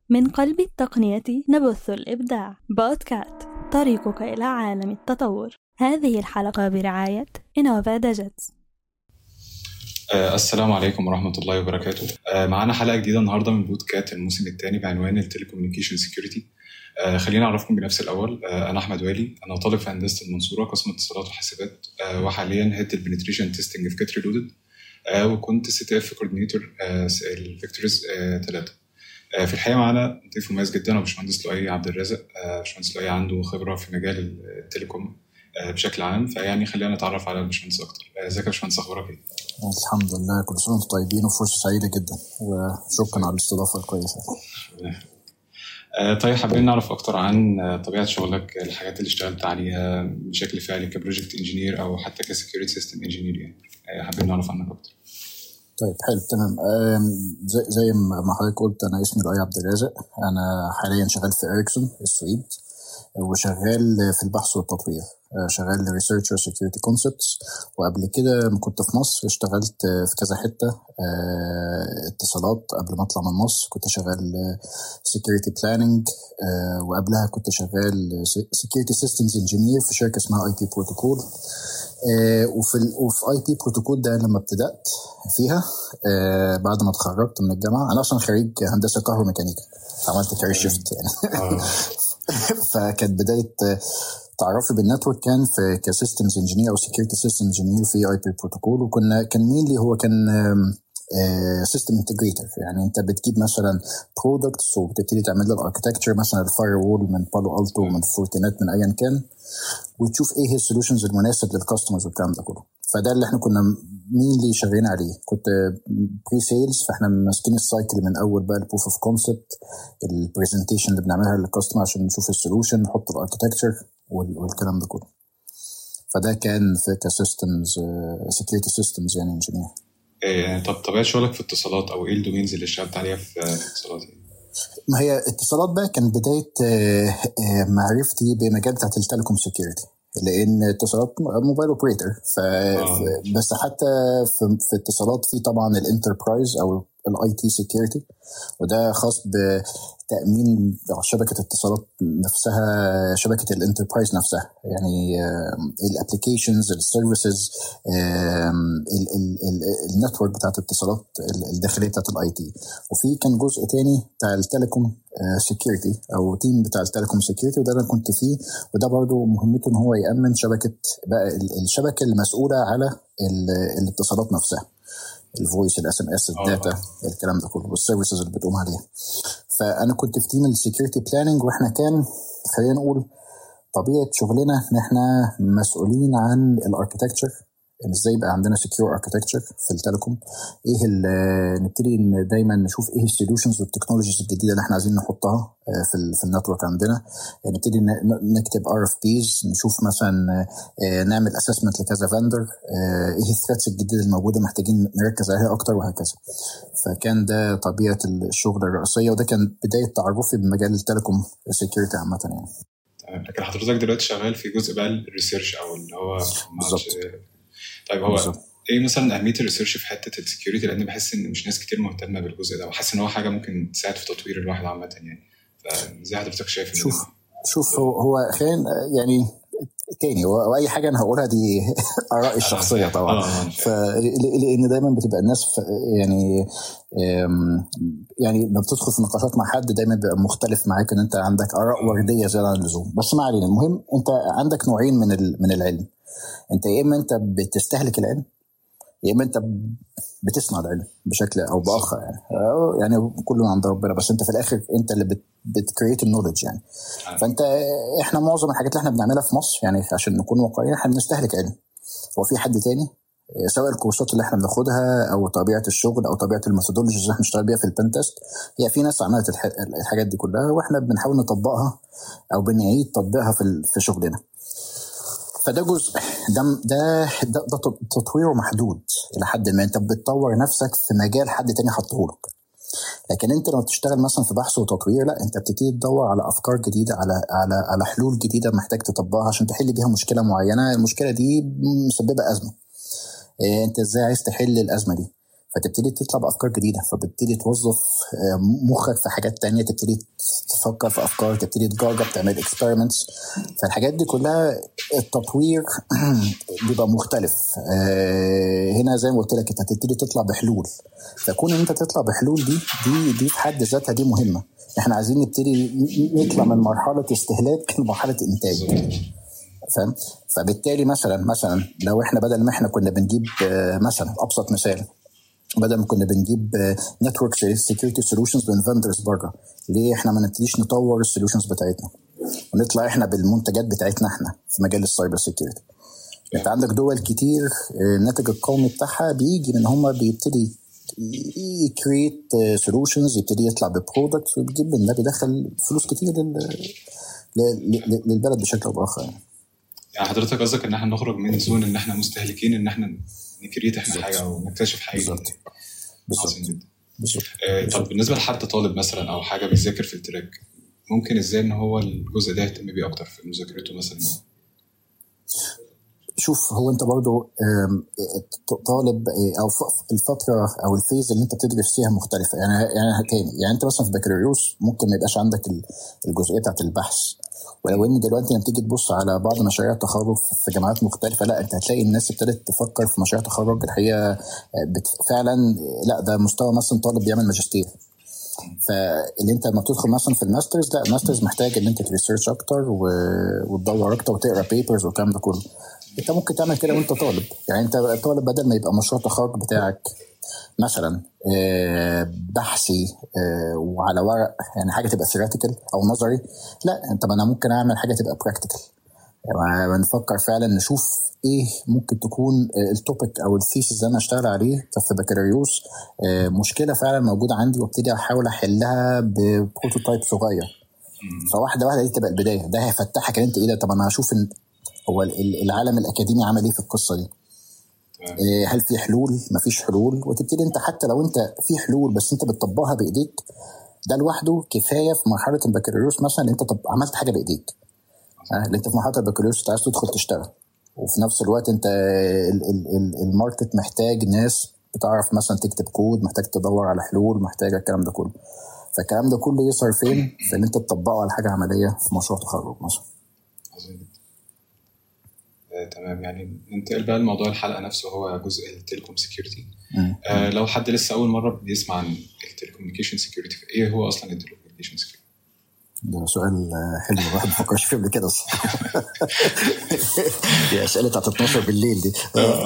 من قلب التقنية نبث الإبداع بودكاست طريقك إلى عالم التطور هذه الحلقة برعاية إنوفا داجتس آه، السلام عليكم ورحمة الله وبركاته آه، معانا حلقة جديدة النهاردة من بودكاست الموسم الثاني بعنوان التليكومنيكيشن سيكيورتي آه، خليني أعرفكم بنفسي الأول آه، أنا أحمد والي أنا طالب في هندسة المنصورة قسم اتصالات وحاسبات آه، وحاليا هيد البنتريشن تيستنج في كات ريلودد وكنت سي تي اف كوردينيتور الفيكتورز 3 في الحقيقه معانا ضيف مميز جدا هو باشمهندس لؤي عبد الرازق آه، باشمهندس لؤي عنده خبره في مجال التليكوم آه، بشكل عام فيعني خلينا نتعرف على الباشمهندس اكتر آه، ازيك يا باشمهندس اخبارك ايه؟ الحمد لله كل سنه وانتم طيبين وفرصه سعيده جدا وشكرا على الاستضافه الكويسه آه، طيب حابين نعرف اكتر عن آه، طبيعه شغلك الحاجات اللي اشتغلت عليها بشكل فعلي كبروجكت انجينير او حتى كسكيورتي سيستم انجينير يعني آه، حابين نعرف عنك اكتر طيب حلو تمام آم، زي, زي ما حضرتك قلت انا اسمي لؤي عبد الرازق انا حاليا شغال في اريكسون السويد وشغال في البحث والتطوير آه، شغال ريسيرشر سكيورتي كونسبتس وقبل كده لما كنت في مصر اشتغلت في كذا حته آه، اتصالات قبل ما اطلع من مصر كنت شغال سكيورتي بلاننج وقبلها كنت شغال سكيورتي سيستمز انجينير في شركه اسمها اي بي بروتوكول وفي ال وفي اي بي بروتوكول ده لما ابتدات فيها آه، بعد ما اتخرجت من الجامعه انا اصلا خريج هندسه كهروميكانيكا عملت كارير شيفت يعني آه، فكانت بدايه تعرفي بالنتورك كان في كسيستمز انجينير او سكيورتي سيستم انجينير في اي بي بروتوكول وكنا كان مين هو كان سيستم انتجريتور يعني انت بتجيب مثلا برودكتس وبتبتدي تعمل له الاركتكتشر مثلا الفاير وول من بالو التو من فورتينات من ايا كان وتشوف ايه السولوشنز المناسب للكاستمرز والكلام ده كله فده اللي احنا كنا مين اللي شغالين عليه كنت بري سيلز فاحنا ماسكين السايكل من اول بقى البروف اوف كونسبت البرزنتيشن اللي بنعملها للكاستمر عشان نشوف السولوشن نحط الاركتكتشر والكلام ده كله فده كان في كسيستمز سكيورتي سيستمز يعني انجينير إيه، طب طبيعه شغلك في اتصالات او ايه الدومينز اللي اشتغلت عليها في آه، في اتصالات يعني؟ ما هي اتصالات بقى كان بدايه آه، آه، معرفتي بمجال بتاعت التليكوم سكيورتي لان اتصالات موبايل اوبريتور ف بس حتى في, في اتصالات في طبعا الانتربرايز او الاي تي سكيورتي وده خاص بتامين شبكه الاتصالات نفسها شبكه الانتربرايز نفسها يعني الابلكيشنز السيرفيسز النتورك بتاعت الاتصالات الداخليه بتاعت الاي تي وفي كان جزء تاني بتاع التليكوم سكيورتي او تيم بتاع التليكوم سكيورتي وده انا كنت فيه وده برضو مهمته ان هو يامن شبكه بقى ال- الشبكه المسؤوله على ال- الاتصالات نفسها الفويس الاس ام اس الداتا الكلام ده كله والسيرفيسز اللي بتقوم عليها فانا كنت في تيم السكيورتي بلاننج واحنا كان خلينا نقول طبيعه شغلنا ان احنا مسؤولين عن الاركتكتشر ان ازاي يبقى عندنا سكيور اركتكتشر في التليكوم ايه ال- نبتدي ان دايما نشوف ايه السوليوشنز والتكنولوجيز الجديده اللي احنا عايزين نحطها آه، في ال في النتورك عندنا آه، نبتدي ن- ن- نكتب ار اف بيز نشوف مثلا آه، نعمل اسسمنت لكذا فندر ايه الثريتس الجديده الموجوده محتاجين نركز عليها اكتر وهكذا فكان ده طبيعه الشغل الرئيسيه وده كان بدايه تعرفي بمجال التليكوم سكيورتي عامه يعني تمام لكن حضرتك دلوقتي شغال في جزء بقى الريسيرش او اللي هو بالظبط. طيب هو بالظبط. ايه مثلا اهميه الريسيرش في حته السكيورتي لان بحس ان مش ناس كتير مهتمه بالجزء ده وحاسس ان هو حاجه ممكن تساعد في تطوير الواحد عامه يعني فازاي حضرتك شايف إن- شوف شوف هو هو خلينا يعني تاني هو هو اي حاجه انا هقولها دي ارائي الشخصيه طبعا آه، ف لان دايما بتبقى الناس ف- يعني أم، يعني لما بتدخل في نقاشات مع حد دايما بيبقى مختلف معاك ان انت عندك اراء ورديه زياده عن اللزوم بس ما علينا المهم انت عندك نوعين من ال- من العلم انت يا اما انت بتستهلك العلم يا اما انت بتصنع العلم بشكل او باخر يعني أو يعني كله من عند ربنا بس انت في الاخر انت اللي بت بتكريت النولج يعني فانت احنا معظم الحاجات اللي احنا بنعملها في مصر يعني عشان نكون واقعيين احنا بنستهلك علم هو في حد تاني سواء الكورسات اللي احنا بناخدها او طبيعه الشغل او طبيعه الميثودولوجيز اللي احنا بنشتغل بيها في البن تيست هي في ناس عملت الح- الحاجات دي كلها واحنا بنحاول نطبقها او بنعيد تطبيقها في ال- في شغلنا فده جزء ده ده ده, ده تطويره محدود الى حد ما انت بتطور نفسك في مجال حد تاني حطه لك لكن انت لما تشتغل مثلا في بحث وتطوير لا انت بتبتدي تدور على افكار جديده على على على حلول جديده محتاج تطبقها عشان تحل بيها مشكله معينه المشكله دي مسببه ازمه إيه انت ازاي عايز تحل الازمه دي فتبتدي تطلع بافكار جديده فبتبتدي توظف آه، مخك في حاجات تانية تبتدي تفكر في افكار تبتدي تجرب تعمل اكسبيرمنتس فالحاجات دي كلها التطوير بيبقى مختلف آه، هنا زي ما قلت لك انت هتبتدي تطلع بحلول فكون ان انت تطلع بحلول دي دي دي في حد ذاتها دي مهمه احنا عايزين نبتدي نطلع من مرحله استهلاك لمرحله انتاج فاهم فبالتالي مثلا مثلا لو احنا بدل ما احنا كنا بنجيب آه، مثلا ابسط مثال بدل ما كنا بنجيب نتورك سكيورتي سولوشنز من فندرز بره ليه احنا ما نبتديش نطور السولوشنز بتاعتنا ونطلع احنا بالمنتجات بتاعتنا احنا في مجال السايبر سيكيورتي انت عندك دول كتير آه، الناتج القومي بتاعها بيجي من هم بيبتدي يكريت سولوشنز يبتدي يطلع ببرودكت وبيجيب من ده بيدخل فلوس كتير للبلد بشكل او باخر يعني. يعني حضرتك قصدك ان احنا نخرج من زون ان احنا مستهلكين ان احنا نكريت احنا حاجه او نكتشف حاجه بالظبط بالظبط بالظبط آه طب بالنسبه لحد طالب مثلا او حاجه بيذاكر في التراك ممكن ازاي ان هو الجزء ده يهتم بيه اكتر في مذاكرته مثلا شوف هو انت برضو طالب آه، او الفتره او الفيز اللي انت بتدرس فيها مختلفه يعني يعني تاني يعني انت مثلا في بكالوريوس ممكن ما يبقاش عندك الجزئيه بتاعت البحث ولو ان دلوقتي لما تيجي تبص على بعض مشاريع التخرج في جامعات مختلفه لا انت هتلاقي الناس ابتدت تفكر في مشاريع تخرج الحقيقه آه، فعلا لا ده مستوى مثلا طالب بيعمل ماجستير فاللي انت لما بتدخل مثلا في الماسترز لا الماسترز محتاج ان انت تريسيرش اكتر وتدور اكتر وتقرا بيبرز والكلام ده كله انت ممكن تعمل كده وانت طالب يعني انت طالب بدل ما يبقى مشروع التخرج بتاعك مثلا آه، بحثي آه، وعلى ورق يعني حاجه تبقى ثيوريتيكال او نظري لا انت انا ممكن اعمل حاجه تبقى براكتيكال يعني نفكر فعلا نشوف ايه ممكن تكون التوبيك او الثيسز اللي انا اشتغل عليه في بكالوريوس آه، مشكله فعلا موجوده عندي وابتدي احاول احلها ببروتوتايب صغير فواحده واحده دي تبقى البدايه ده هيفتحك ان انت ايه ده طب انا هشوف هو العالم الاكاديمي عمل ايه في القصه دي آه، هل في حلول مفيش حلول وتبتدي انت حتى لو انت في حلول بس انت بتطبقها بايديك ده لوحده كفايه في مرحله البكالوريوس مثلا انت طب عملت حاجه بايديك آه، اللي انت في مرحله البكالوريوس انت عايز تدخل تشتغل وفي نفس الوقت انت الماركت محتاج ناس بتعرف مثلا تكتب كود محتاج تدور على حلول محتاج الكلام ده كله فالكلام ده كله يظهر فين؟ في ان انت تطبقه على حاجه عمليه في مشروع تخرج مثلا. آه، تمام يعني ننتقل بقى لموضوع الحلقه نفسه هو جزء التليكوم سكيورتي آه لو حد لسه اول مره بيسمع عن التليكوميونيكيشن سكيورتي ايه هو اصلا التليكوميونيكيشن سكيورتي؟ ده سؤال حلو الواحد ما فكرش فيه قبل كده دي اسئله بتاعت 12 بالليل دي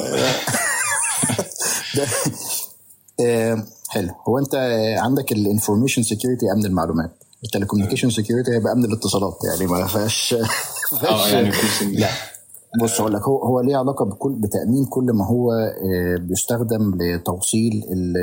آه، حلو هو انت عندك الانفورميشن سكيورتي امن المعلومات التليكوميونيكيشن سكيورتي هيبقى امن الاتصالات يعني ما فيهاش اه يعني لا بص اقول لك هو هو ليه علاقه بكل بتامين كل ما هو آه، بيستخدم لتوصيل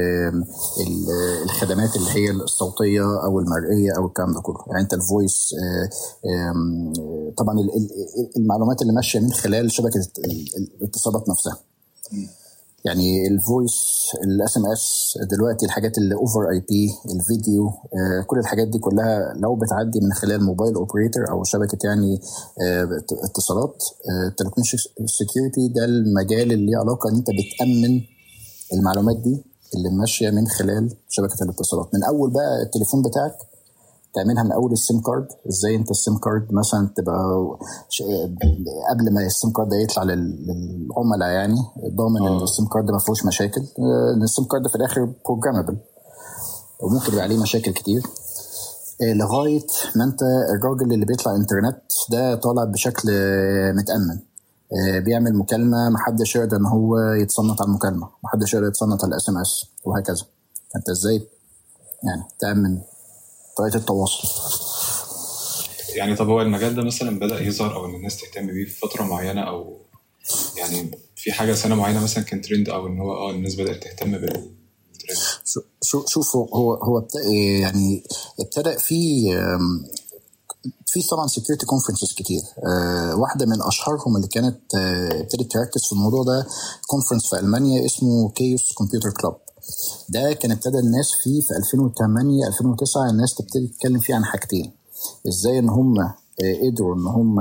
الخدمات اللي هي الصوتيه او المرئيه او الكلام ده كله يعني انت الفويس آه، طبعا المعلومات اللي ماشيه من خلال شبكه الاتصالات نفسها يعني الفويس الاس ام اس دلوقتي الحاجات اللي اوفر اي بي الفيديو آه كل الحاجات دي كلها لو بتعدي من خلال موبايل اوبريتور او شبكه يعني آه اتصالات آه سكيورتي ده المجال اللي ليه علاقه ان انت بتامن المعلومات دي اللي ماشيه من خلال شبكه الاتصالات من اول بقى التليفون بتاعك تعملها من اول السيم كارد ازاي انت السيم كارد مثلا تبقى قبل ما السيم كارد ده يطلع للعملاء يعني ضامن ان آه. السيم كارد ما فيهوش مشاكل ان السيم كارد في الاخر بروجرامبل وممكن يبقى عليه مشاكل كتير آه، لغايه ما انت الراجل اللي بيطلع انترنت ده طالع بشكل متامن آه، بيعمل مكالمه محدش يقدر ان هو يتصنت على المكالمه محدش يقدر يتصنت على الاس ام اس وهكذا فانت ازاي يعني تامن طريقه التواصل يعني طب هو المجال ده مثلا بدا يظهر او ان الناس تهتم بيه في فتره معينه او يعني في حاجه سنه معينه مثلا كان ترند او ان هو اه الناس بدات تهتم بالترند شوف شوف هو هو يعني ابتدى في في طبعا سكيورتي كونفرنسز كتير أه واحده من اشهرهم اللي كانت آه، ابتدت تركز في الموضوع ده كونفرنس في المانيا اسمه كيوس كمبيوتر كلاب ده كان ابتدى الناس فيه في 2008 2009 الناس تبتدي تتكلم فيه عن حاجتين ازاي ان هم قدروا ان هم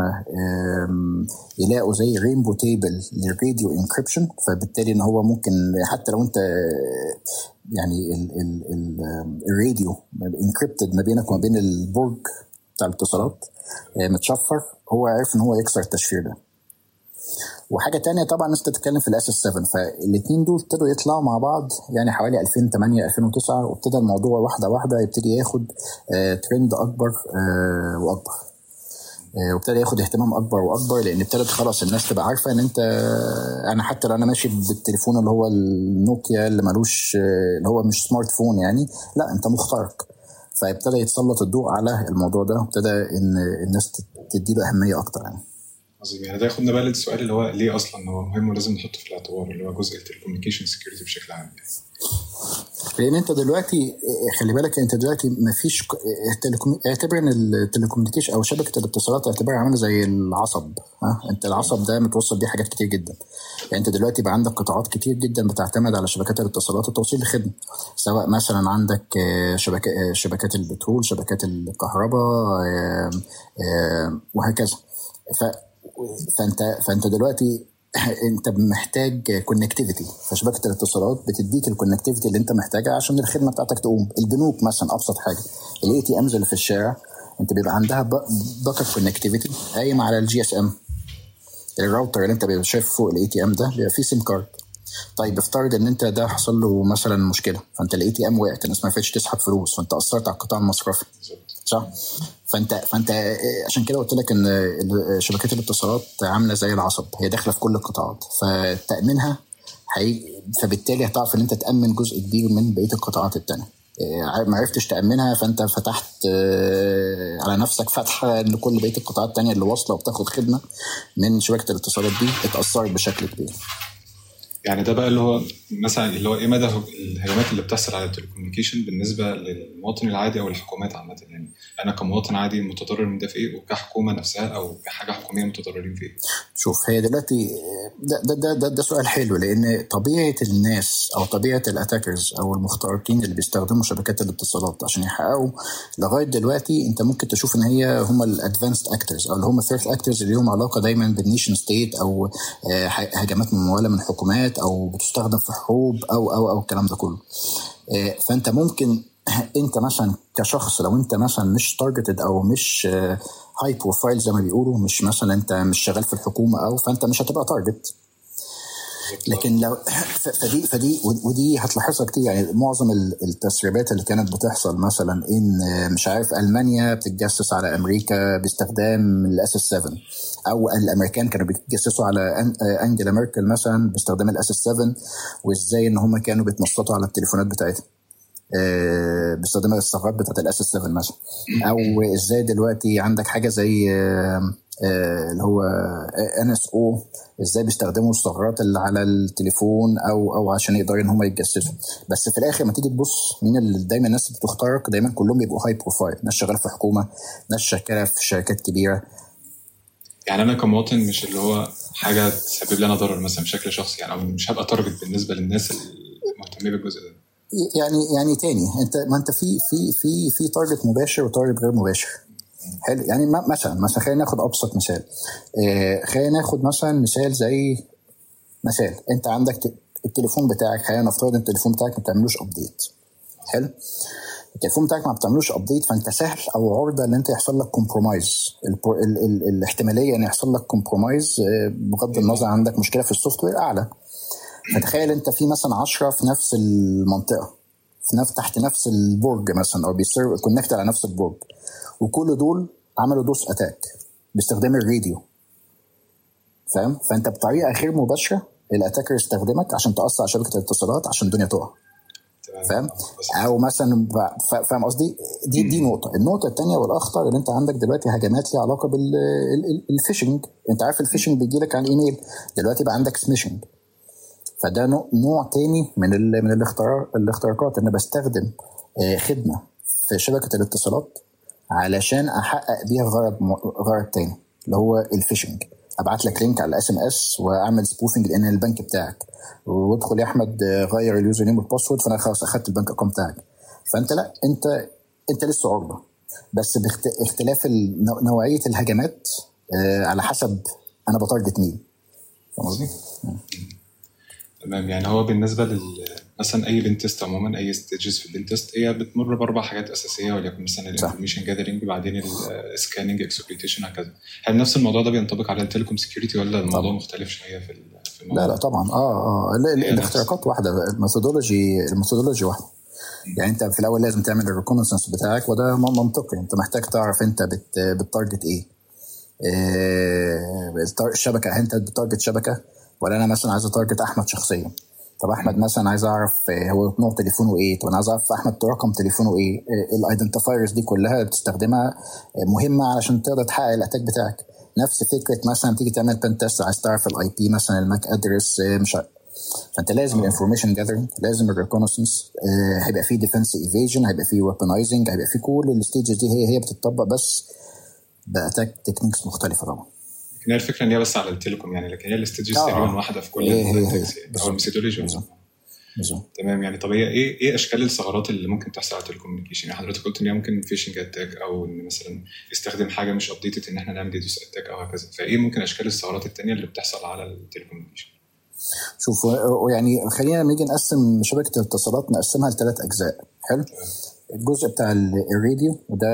يلاقوا زي رينبو تيبل للراديو انكريبشن فبالتالي ان هو ممكن حتى لو انت يعني ال ال ال الراديو انكريبتد ما بينك وما بين البرج بتاع الاتصالات متشفر هو عرف ان هو يكسر التشفير ده وحاجه تانية طبعا الناس بتتكلم في الاس اس 7 فالاثنين دول ابتدوا يطلعوا مع بعض يعني حوالي 2008 2009 وابتدى الموضوع واحده واحده يبتدي ياخد ترند اكبر واكبر وابتدى ياخد اهتمام اكبر واكبر لان ابتدت خلاص الناس تبقى عارفه ان انت انا حتى لو انا ماشي بالتليفون اللي هو النوكيا اللي ملوش اللي هو مش سمارت فون يعني لا انت مخترق فابتدى يتسلط الضوء على الموضوع ده وابتدى ان الناس تدي له اهميه اكتر يعني عظيم يعني ده ياخدنا بقى للسؤال اللي هو ليه اصلا هو مهم ولازم نحطه في الاعتبار اللي هو جزء التليكوميونيكيشن سكيورتي بشكل عام يعني. لان انت دلوقتي خلي بالك انت دلوقتي ما فيش اعتبر ان التليكوميونيكيشن او شبكه الاتصالات اعتبرها عامله زي العصب ها انت العصب ده متوصل بيه حاجات كتير جدا يعني انت دلوقتي بقى عندك قطاعات كتير جدا بتعتمد على شبكات الاتصالات وتوصيل الخدمه سواء مثلا عندك شبكات شبكات البترول شبكات الكهرباء وهكذا ف فانت فانت دلوقتي انت محتاج كونكتيفيتي فشبكه الاتصالات بتديك الكونكتيفيتي اللي انت محتاجها عشان الخدمه بتاعتك تقوم البنوك مثلا ابسط حاجه الاي تي امز اللي في الشارع انت بيبقى عندها باك اب كونكتيفيتي قايمه على الجي اس ام الراوتر اللي انت بيبقى شايف فوق الاي تي ام ده بيبقى فيه سيم كارد طيب افترض ان انت ده حصل له مثلا مشكله فانت الاي تي ام وقعت الناس ما عرفتش تسحب فلوس فانت اثرت على القطاع المصرفي صح فانت فانت عشان كده قلت لك ان شبكات الاتصالات عامله زي العصب هي داخله في كل القطاعات فتامينها حي... فبالتالي هتعرف ان انت تامن جزء كبير من بقيه القطاعات التانيه ما عرفتش تامنها فانت فتحت على نفسك فتحه ان كل بقيه القطاعات التانيه اللي واصله وبتاخد خدمه من شبكه الاتصالات دي اتاثرت بشكل كبير يعني ده بقى اللي هو مثلا اللي هو ايه مدى الهجمات اللي بتحصل على التليكوميونيكيشن بالنسبه للمواطن العادي او الحكومات عامه يعني انا كمواطن عادي متضرر من ده في ايه وكحكومه نفسها او كحاجه حكوميه متضررين في ايه؟ شوف هي دلوقتي ده ده ده, ده, ده سؤال حلو لان طبيعه الناس او طبيعه الاتاكرز او المخترقين اللي بيستخدموا شبكات الاتصالات عشان يحققوا لغايه دلوقتي انت ممكن تشوف ان هي هم الادفانسد اكترز او اللي هم ثيرد اكترز اللي لهم علاقه دايما بالنيشن ستيت او هجمات مموله من حكومات او بتستخدم في حروب او او او الكلام ده كله فانت ممكن انت مثلا كشخص لو انت مثلا مش تارجتد او مش هاي بروفايل زي ما بيقولوا مش مثلا انت مش شغال في الحكومه او فانت مش هتبقى تارجت لكن لو فدي فدي ودي هتلاحظها كتير يعني معظم التسريبات اللي كانت بتحصل مثلا ان مش عارف المانيا بتتجسس على امريكا باستخدام الاس اس 7 او الامريكان كانوا بيتجسسوا على انجلا ميركل مثلا باستخدام الاس اس 7 وازاي ان هم كانوا بيتنصتوا على التليفونات بتاعتها باستخدام الثغرات بتاعت الاس اس 7 مثلا او ازاي دلوقتي عندك حاجه زي اللي هو ان اس او ازاي بيستخدموا الثغرات اللي على التليفون او او عشان يقدروا ان هم يتجسسوا بس في الاخر ما تيجي تبص مين اللي دايما الناس اللي بتخترق دايما كلهم بيبقوا هاي بروفايل ناس شغاله في حكومه ناس شغاله في شركات كبيره يعني انا كمواطن مش اللي هو حاجه تسبب لي انا ضرر مثلا بشكل شخصي يعني مش هبقى تارجت بالنسبه للناس المهتمين بالجزء ده يعني يعني تاني انت ما انت في في في في تارجت مباشر وتارجت غير مباشر حلو يعني مثلا مثلا خلينا ناخد ابسط مثال آه خلينا ناخد مثلا مثال زي مثال انت عندك التليفون بتاعك خلينا نفترض التليفون بتاعك ما بتعملوش ابديت حلو التليفون بتاعك ما بتعملوش ابديت فانت سهل او عرضه ان انت يحصل لك كومبرومايز الاحتماليه ان يحصل لك كومبرومايز بغض النظر عندك مشكله في السوفت وير اعلى فتخيل انت في مثلا 10 في نفس المنطقه في نفس تحت نفس البرج مثلا او بيسيرف كونكت على نفس البرج وكل دول عملوا دوس اتاك باستخدام الراديو فاهم فانت بطريقه غير مباشره الاتاكر يستخدمك عشان تاثر على شبكه الاتصالات عشان الدنيا تقع فاهم او مثلا فاهم قصدي دي دي نقطه النقطه الثانيه والاخطر ان انت عندك دلوقتي هجمات ليها علاقه بالفيشنج انت عارف الفيشنج بيجي لك على الايميل دلوقتي بقى عندك سميشنج فده نوع تاني من ال من الاختراق الاختراقات انا بستخدم خدمه في شبكه الاتصالات علشان احقق بيها غرض غرض تاني اللي هو الفيشنج ابعت لك لينك على الاس ام اس واعمل سبوفنج لان البنك بتاعك وادخل يا احمد غير اليوزر نيم والباسورد فانا خلاص اخدت البنك اكونت بتاعك فانت لا انت انت لسه عرضه بس باختلاف نوعيه الهجمات آه، على حسب انا بتارجت مين فاهم قصدي؟ تمام يعني هو بالنسبه لل مثلا اي بنتست عموما اي ستيجز في البنتست هي بتمر باربع حاجات اساسيه وليكن مثلا الانفورميشن جاذرنج بعدين السكاننج اكسبلويتيشن هكذا هل نفس الموضوع ده بينطبق على التليكوم سكيورتي ولا الموضوع طبعا. مختلف شويه في الموضوع؟ لا لا طبعا اه اه الاختراقات واحده الميثودولوجي الميثودولوجي واحده يعني انت في الاول لازم تعمل الريكونسنس بتاعك وده منطقي انت محتاج تعرف انت بت بتارجت ايه آه الشبكه انت بتارجت شبكه ولا انا مثلا عايز اتارجت احمد شخصيا طب احمد مثلا عايز اعرف آه، هو نوع تليفونه ايه طب انا عايز اعرف احمد رقم تليفونه ايه آه، الايدنتيفايرز دي كلها بتستخدمها آه، مهمه علشان تقدر تحقق الاتاك بتاعك نفس فكره مثلا تيجي تعمل بن تيست عايز تعرف الاي بي مثلا الماك ادرس مش فانت لازم الانفورميشن جاذرنج لازم الريكونسنس هيبقى فيه ديفنس ايفيجن هيبقى فيه ويبنايزنج هيبقى فيه كل الستيجز دي هي هي بتطبق بس باتاك تكنيكس مختلفه طبعا لكن هي الفكره ان هي بس على التليكوم يعني لكن هي الاستديوز آه. تقريبا واحده في كل هي هي هي او الميثودولوجي تمام يعني طب هي ايه ايه اشكال الثغرات اللي ممكن تحصل على التليكومنيكيشن يعني حضرتك قلت ان هي ممكن فيشنج اتاك او ان مثلا يستخدم حاجه مش ابديتد ان احنا نعمل ديدوس اتاك او هكذا فايه ممكن اشكال الثغرات الثانيه اللي بتحصل على التليكومنيكيشن شوف يعني خلينا نيجي نقسم شبكه الاتصالات نقسمها لثلاث اجزاء حلو الجزء بتاع الراديو وده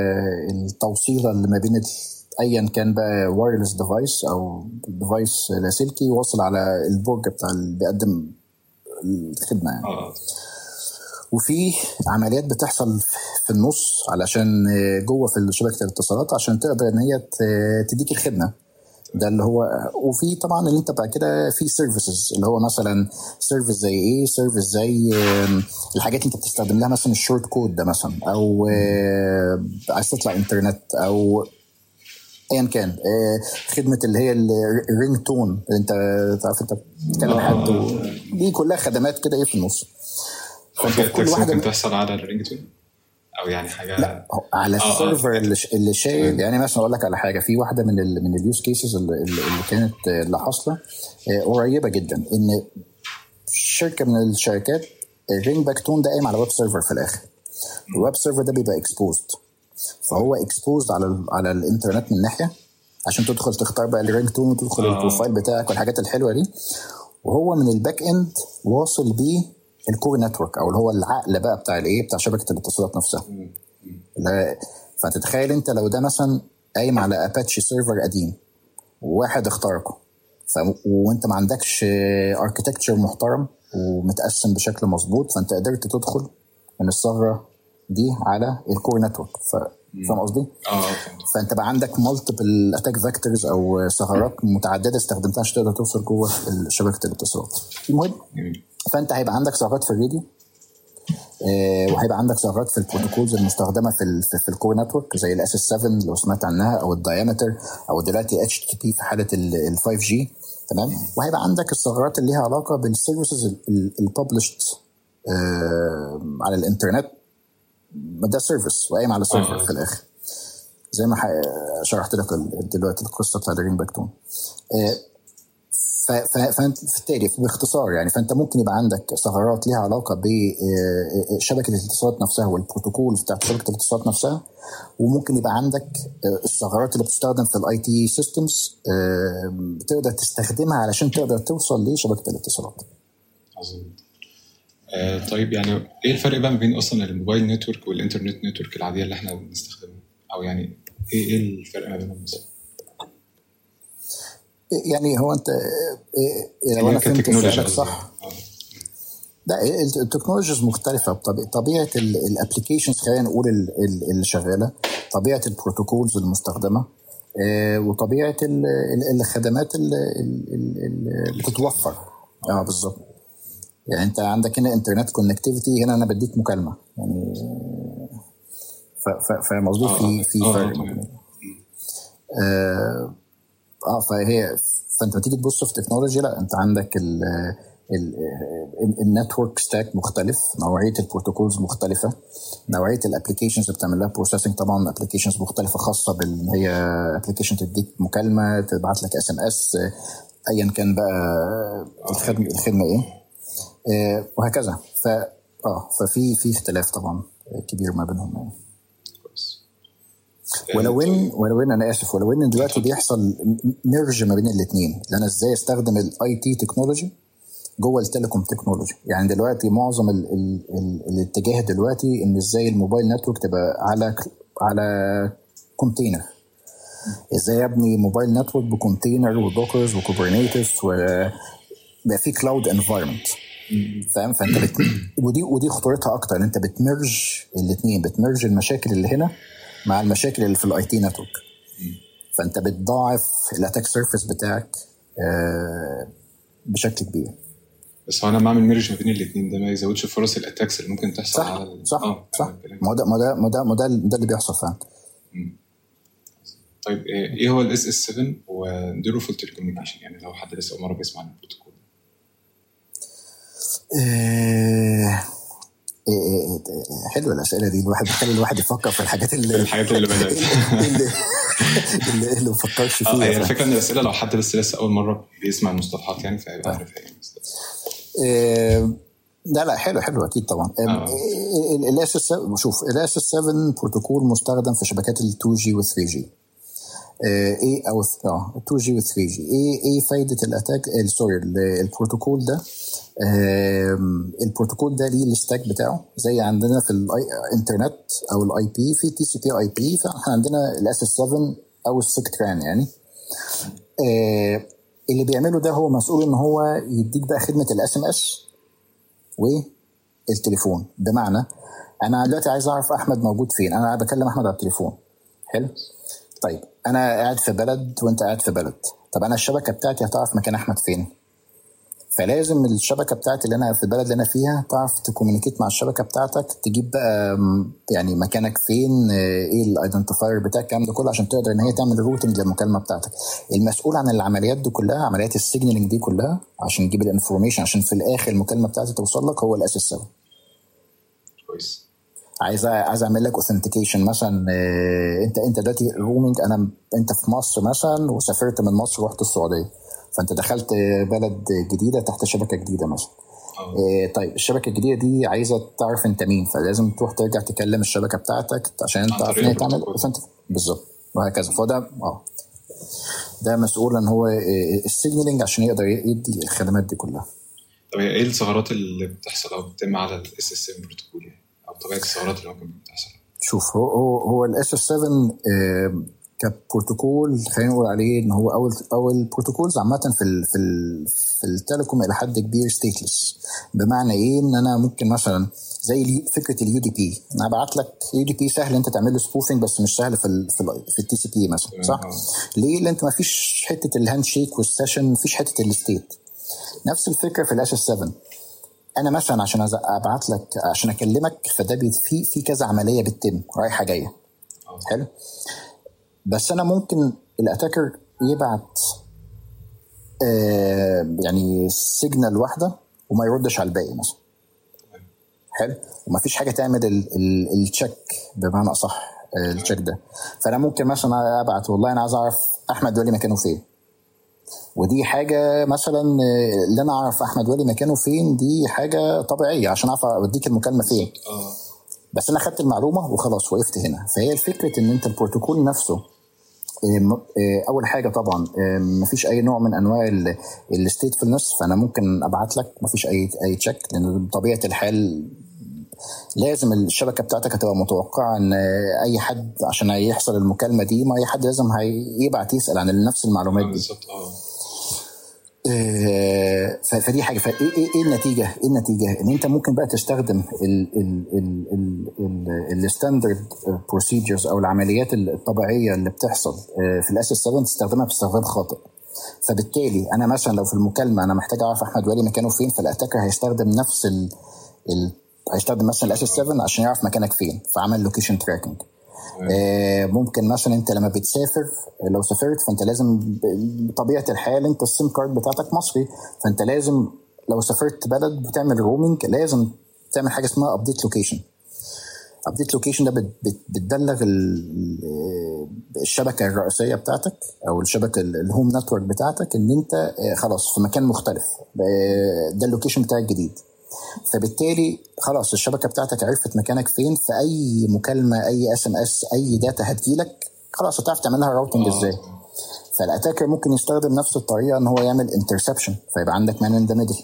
التوصيله اللي ما بين ايا كان بقى وايرلس ديفايس او ديفايس لاسلكي واصل على البرج بتاع اللي بيقدم الخدمه يعني. آه. وفي عمليات بتحصل في النص علشان جوه في شبكه الاتصالات عشان تقدر ان هي تديك الخدمه ده اللي هو وفي طبعا اللي انت بعد كده في سيرفيسز اللي هو مثلا سيرفيس زي ايه سيرفيس زي الحاجات اللي انت بتستخدم لها مثلا الشورت كود ده مثلا او عايز تطلع انترنت او ايا كان آه، خدمه اللي هي الرينج تون اللي انت تعرف انت بتتكلم حد دي كلها خدمات كده ايه في النص كل واحده ممكن تحصل على الرينج تون او يعني حاجه لا على آه السيرفر آه. اللي, اللي شايل يعني مثلا اقول لك على حاجه في واحده من ال من اليوز كيسز اللي, اللي كانت اللي حاصله قريبه جدا ان شركه من الشركات الرينج باك تون ده قايم على ويب سيرفر في الاخر الويب سيرفر ده بيبقى اكسبوزد فهو اكسبوزد على على الانترنت من ناحيه عشان تدخل تختار بقى الرينج تون وتدخل آه. البروفايل بتاعك والحاجات الحلوه دي وهو من الباك اند واصل بيه الكور نتورك او اللي هو العقل بقى بتاع الايه بتاع شبكه الاتصالات نفسها فتتخيل انت لو ده مثلا قايم على اباتشي سيرفر قديم وواحد اخترقه ف... وانت ما عندكش اركتكتشر محترم ومتقسم بشكل مظبوط فانت قدرت تدخل من الثغره دي على الكور نتورك ف... فاهم قصدي؟ اه فانت بقى عندك مالتيبل اتاك فاكتورز او ثغرات متعدده استخدمتها عشان تقدر توصل جوه شبكه الاتصالات. المهم فانت هيبقى عندك ثغرات في الراديو آه وهيبقى عندك ثغرات في البروتوكولز المستخدمه في ال في, في الكور نتورك زي الاس اس 7 لو سمعت عنها او الدايمتر او دلوقتي اتش تي بي في حاله ال 5 جي تمام وهيبقى عندك الثغرات اللي ليها علاقه بالسيرفيسز الببلشد آه على الانترنت ده سيرفيس وقايم على سيرفر آه. في الاخر زي ما شرحت لك دلوقتي القصه بتاعت الرين باكتون آه فانت بالتالي باختصار يعني فانت ممكن يبقى عندك ثغرات ليها علاقه بشبكه آه، الاتصالات نفسها والبروتوكولز بتاعت شبكه الاتصالات نفسها وممكن يبقى عندك آه، الثغرات اللي بتستخدم في الاي تي سيستمز بتقدر تستخدمها علشان تقدر توصل لشبكه الاتصالات. عظيم. آه طيب يعني ايه الفرق بقى ما بين اصلا الموبايل نتورك والانترنت نتورك العاديه اللي احنا بنستخدمها او يعني ايه ايه الفرق ما بينهم بالظبط؟ يعني هو انت إيه لو انا فهمت سؤالك صح آه. لا التكنولوجيز مختلفه طبيعه الابلكيشنز خلينا نقول اللي شغاله طبيعه البروتوكولز المستخدمه آه، وطبيعه الخدمات اللي بتتوفر اه بالظبط يعني انت عندك هنا انترنت كونكتيفيتي هنا انا بديك مكالمه يعني فاهم قصدي في في فرق اه اه فهي فانت تيجي تبص في تكنولوجي لا انت عندك ال النتورك ستاك مختلف نوعيه البروتوكولز مختلفه نوعيه الابلكيشنز اللي بتعمل لها بروسيسنج طبعا ابلكيشنز مختلفه خاصه بان هي ابلكيشن تديك مكالمه تبعت لك اس ام اس ايا كان بقى الخدمه الخدمه ايه آه وهكذا ف اه ففي في اختلاف طبعا كبير ما بينهم يعني ولو ان ولو ان انا اسف ولو ان دلوقتي بيحصل ميرج ما بين الاثنين انا ازاي استخدم الاي تي تكنولوجي جوه التليكوم تكنولوجي يعني دلوقتي معظم ال ال ال الاتجاه دلوقتي ان ازاي الموبايل نتورك تبقى على على كونتينر ازاي ابني موبايل نتورك بكونتينر ودوكرز وكوبرنيتس وبقى في كلاود انفايرمنت فاهم فانت بت... ودي ودي خطورتها اكتر ان انت بتمرج الاثنين بتمرج المشاكل اللي هنا مع المشاكل اللي في الاي تي نتورك فانت بتضاعف الاتاك سيرفيس بتاعك آه، بشكل كبير بس هو انا بعمل ميرج ما بين الاثنين ده ما يزودش فرص الاتاكس اللي ممكن تحصل صح على ال- صح آه، صح تمام، كلام. ما ده ما ده ما ده ما ده ده اللي بيحصل فعلا طيب ايه إيه هو الاس اس 7 ونديره في التليكوميونيكيشن يعني لو حد لسه اول مره بيسمع عن البروتوكول آه، آه، آه، حلوه الاسئله دي الواحد بيخلي الواحد يفكر في الحاجات اللي الحاجات اللي بدات اللي اللي, اللي ما فكرش اه فيها هي فاهم؟ الفكره ان الاسئله لو حد لسه لسه اول مره بيسمع المصطلحات يعني فهيبقى عارف ايه بالظبط. آه، لا لا حلو حلو اكيد طبعا آه. الاس اس شوف الاس اس 7 بروتوكول مستخدم في شبكات ال 2 جي و 3 جي ايه او اه 2 جي و 3 جي ايه ايه فايده الاتاك آه، سوري ال- البروتوكول ده آم، البروتوكول ده ليه الستاك بتاعه زي عندنا في الانترنت او الاي بي في تي سي بي اي بي فاحنا عندنا الاس اس 7 او السكتران يعني آه، اللي بيعمله ده هو مسؤول ان هو يديك بقى خدمه الاس ام اس والتليفون بمعنى انا دلوقتي عايز اعرف احمد موجود فين انا قاعد بكلم احمد على التليفون حلو طيب انا قاعد في بلد وانت قاعد في بلد طب انا الشبكه بتاعتي هتعرف مكان احمد فين فلازم الشبكه بتاعتي اللي انا في البلد اللي انا فيها تعرف تكومينيكيت مع الشبكه بتاعتك تجيب بقى م، يعني مكانك فين آه، ايه الايدنتيفاير بتاعك الكلام ده كله عشان تقدر ان هي تعمل روتنج للمكالمه بتاعتك المسؤول عن العمليات دي كلها عمليات السيجنالينج دي كلها عشان يجيب الانفورميشن عشان في الاخر المكالمه بتاعتي توصل لك هو الاس اس 7 كويس عايز عايز اعمل لك اوثنتيكيشن مثلا آه، انت انت دلوقتي رومينج انا انت في مصر مثلا وسافرت من مصر ورحت السعوديه فانت دخلت بلد جديده تحت شبكه جديده مثلا اه آه، طيب الشبكه الجديده دي عايزه تعرف انت مين فلازم تروح ترجع تكلم الشبكه بتاعتك عشان عن تعرف طريق ان هي تعمل البروتوكول. authentic- بالظبط وهكذا فده اه ده مسؤول ان هو السيجنالينج عشان يقدر يدي الخدمات دي كلها طب هي ايه الثغرات اللي بتحصل او بتتم على الاس اس 7 بروتوكول يعني او طبيعه الثغرات اللي ممكن بتحصل شوف هو هو هو الاس اس 7 آم، كبروتوكول خلينا نقول عليه ان هو اول اول بروتوكولز عامه في ال في ال في التليكوم الى حد كبير ستيتلس بمعنى ايه ان انا ممكن مثلا زي اليو- فكره اليو دي بي انا هبعت لك يو دي بي سهل انت تعمل له سبوفنج بس مش سهل في ال في, ال في التي سي بي مثلا صح؟ آه. ليه؟ لان انت ما فيش حته الهاند شيك والسيشن ما فيش حته الستيت نفس الفكره في الاس اس 7 انا مثلا عشان أز- ابعت لك عشان اكلمك فده بي- في في كذا عمليه بتتم رايحه جايه آه. حلو بس انا ممكن الاتاكر يبعت آه يعني سيجنال واحده وما يردش على الباقي مثلا حلو ومفيش حاجه تعمل ال- ال- التشيك بمعنى اصح آه، التشيك ده فانا ممكن مثلا ابعت والله انا عايز اعرف احمد ولي مكانه فين ودي حاجه مثلا آه، اللي انا اعرف احمد ولي مكانه فين دي حاجه طبيعيه عشان اعرف اوديك المكالمه فين اه بس انا خدت المعلومه وخلاص وقفت هنا فهي الفكره ان انت البروتوكول نفسه آه، م- آه، اول حاجه طبعا آه، مفيش اي نوع من انواع الستيتفulness فانا ممكن ابعت لك مفيش اي اي تشيك لان بطبيعه الحال لازم الشبكه بتاعتك هتبقى متوقعه ان آه، اي حد عشان يحصل المكالمه دي ما اي حد لازم هيبعت يسال عن نفس المعلومات آه، دي بالظبط اه آه، ف- فدي حاجه فايه ايه ايه النتيجه؟ ايه النتيجه؟ ان انت ممكن بقى تستخدم الستاندرد بروسيجرز او العمليات الطبيعيه اللي بتحصل آه، في الاس اس 7 تستخدمها باستخدام خاطئ. فبالتالي انا مثلا لو في المكالمه انا محتاج اعرف احمد ولي مكانه فين فالاتاكر هيستخدم نفس ال ال هيستخدم مثلا الاس اس 7 عشان يعرف مكانك فين فعمل لوكيشن تراكنج آه، ممكن مثلا انت لما بتسافر لو سافرت فانت لازم ب- بطبيعه الحال انت السيم كارد بتاعتك مصري فانت لازم لو سافرت بلد بتعمل رومينج لازم تعمل حاجه اسمها ابديت لوكيشن ابديت لوكيشن ده بت- بت- بتبلغ ال- الشبكه الرئيسيه بتاعتك او الشبكه ال- الهوم نتورك بتاعتك ان انت آه، خلاص في مكان مختلف آه، ده اللوكيشن بتاعك الجديد فبالتالي خلاص الشبكه بتاعتك عرفت مكانك فين في اي مكالمه اي اس ام اس اي داتا هتجيلك خلاص هتعرف تعملها راوتنج ازاي فالاتاكر ممكن يستخدم نفس الطريقه ان هو يعمل انترسبشن فيبقى عندك مان ان ذا ميدل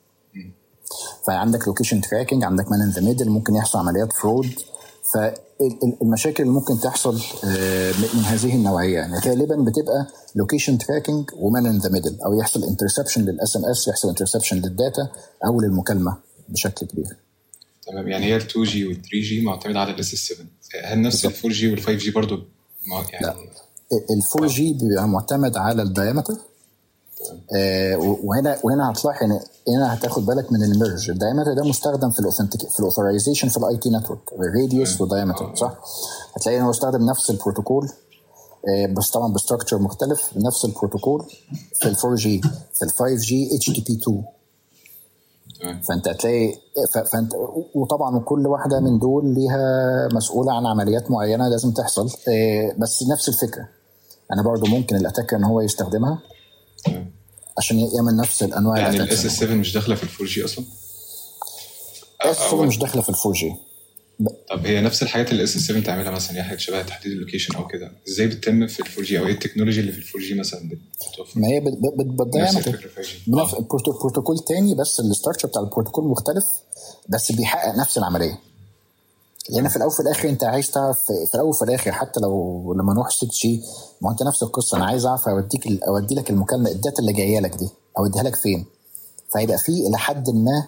فعندك لوكيشن تراكنج عندك مان ان ذا ميدل ممكن يحصل عمليات فرود فالمشاكل اللي ممكن تحصل آه، من هذه النوعيه يعني غالبا بتبقى لوكيشن تراكنج ومان ان ذا ميدل او يحصل انترسبشن للاس ام اس يحصل انترسبشن للداتا او للمكالمه بشكل كبير تمام يعني هي ال 2 جي وال 3 جي معتمده على الاس اس 7 هل نفس ال 4 جي وال 5 جي برضه يعني لا ال 4 جي بيبقى معتمد على الدايمتر آه وهنا وهنا هتلاحظ ان هنا هتاخد بالك من الميرج الدايمتر ده مستخدم في الاوثنتيك في الاوثرايزيشن في الاي تي نتورك الراديوس والدايمتر صح؟ هتلاقي انه استخدم نفس البروتوكول آه بس طبعا بستراكشر مختلف نفس البروتوكول في ال 4 جي في ال 5 جي اتش تي بي 2 فانت هتلاقي فانت وطبعا كل واحده من دول ليها مسؤوله عن عمليات معينه لازم تحصل آه، بس نفس الفكره انا برضو ممكن الاتاكر ان هو يستخدمها عشان يعمل نفس الانواع يعني الاس اس 7 مش داخله في الفور جي اصلا؟ الاس 7 مش داخله في الفور جي طب هي نفس الحاجات اللي اس 7 تعملها مثلا هي حاجات شبه تحديد اللوكيشن او كده ازاي بتتم في الفور جي او ايه التكنولوجي اللي في الفور جي مثلا بتوفر ما هي بتضيع نفس بنفس بروتوكول تاني بس الاستراكشر بتاع البروتوكول مختلف بس بيحقق نفس العمليه لان في الاول وفي الاخر انت عايز تعرف في الاول وفي الاخر حتى لو لما نروح 6 جي ما انت نفس القصه انا عايز اعرف اوديك اودي لك المكالمه الداتا اللي جايه لك دي اوديها لك فين فهيبقى في الى حد ما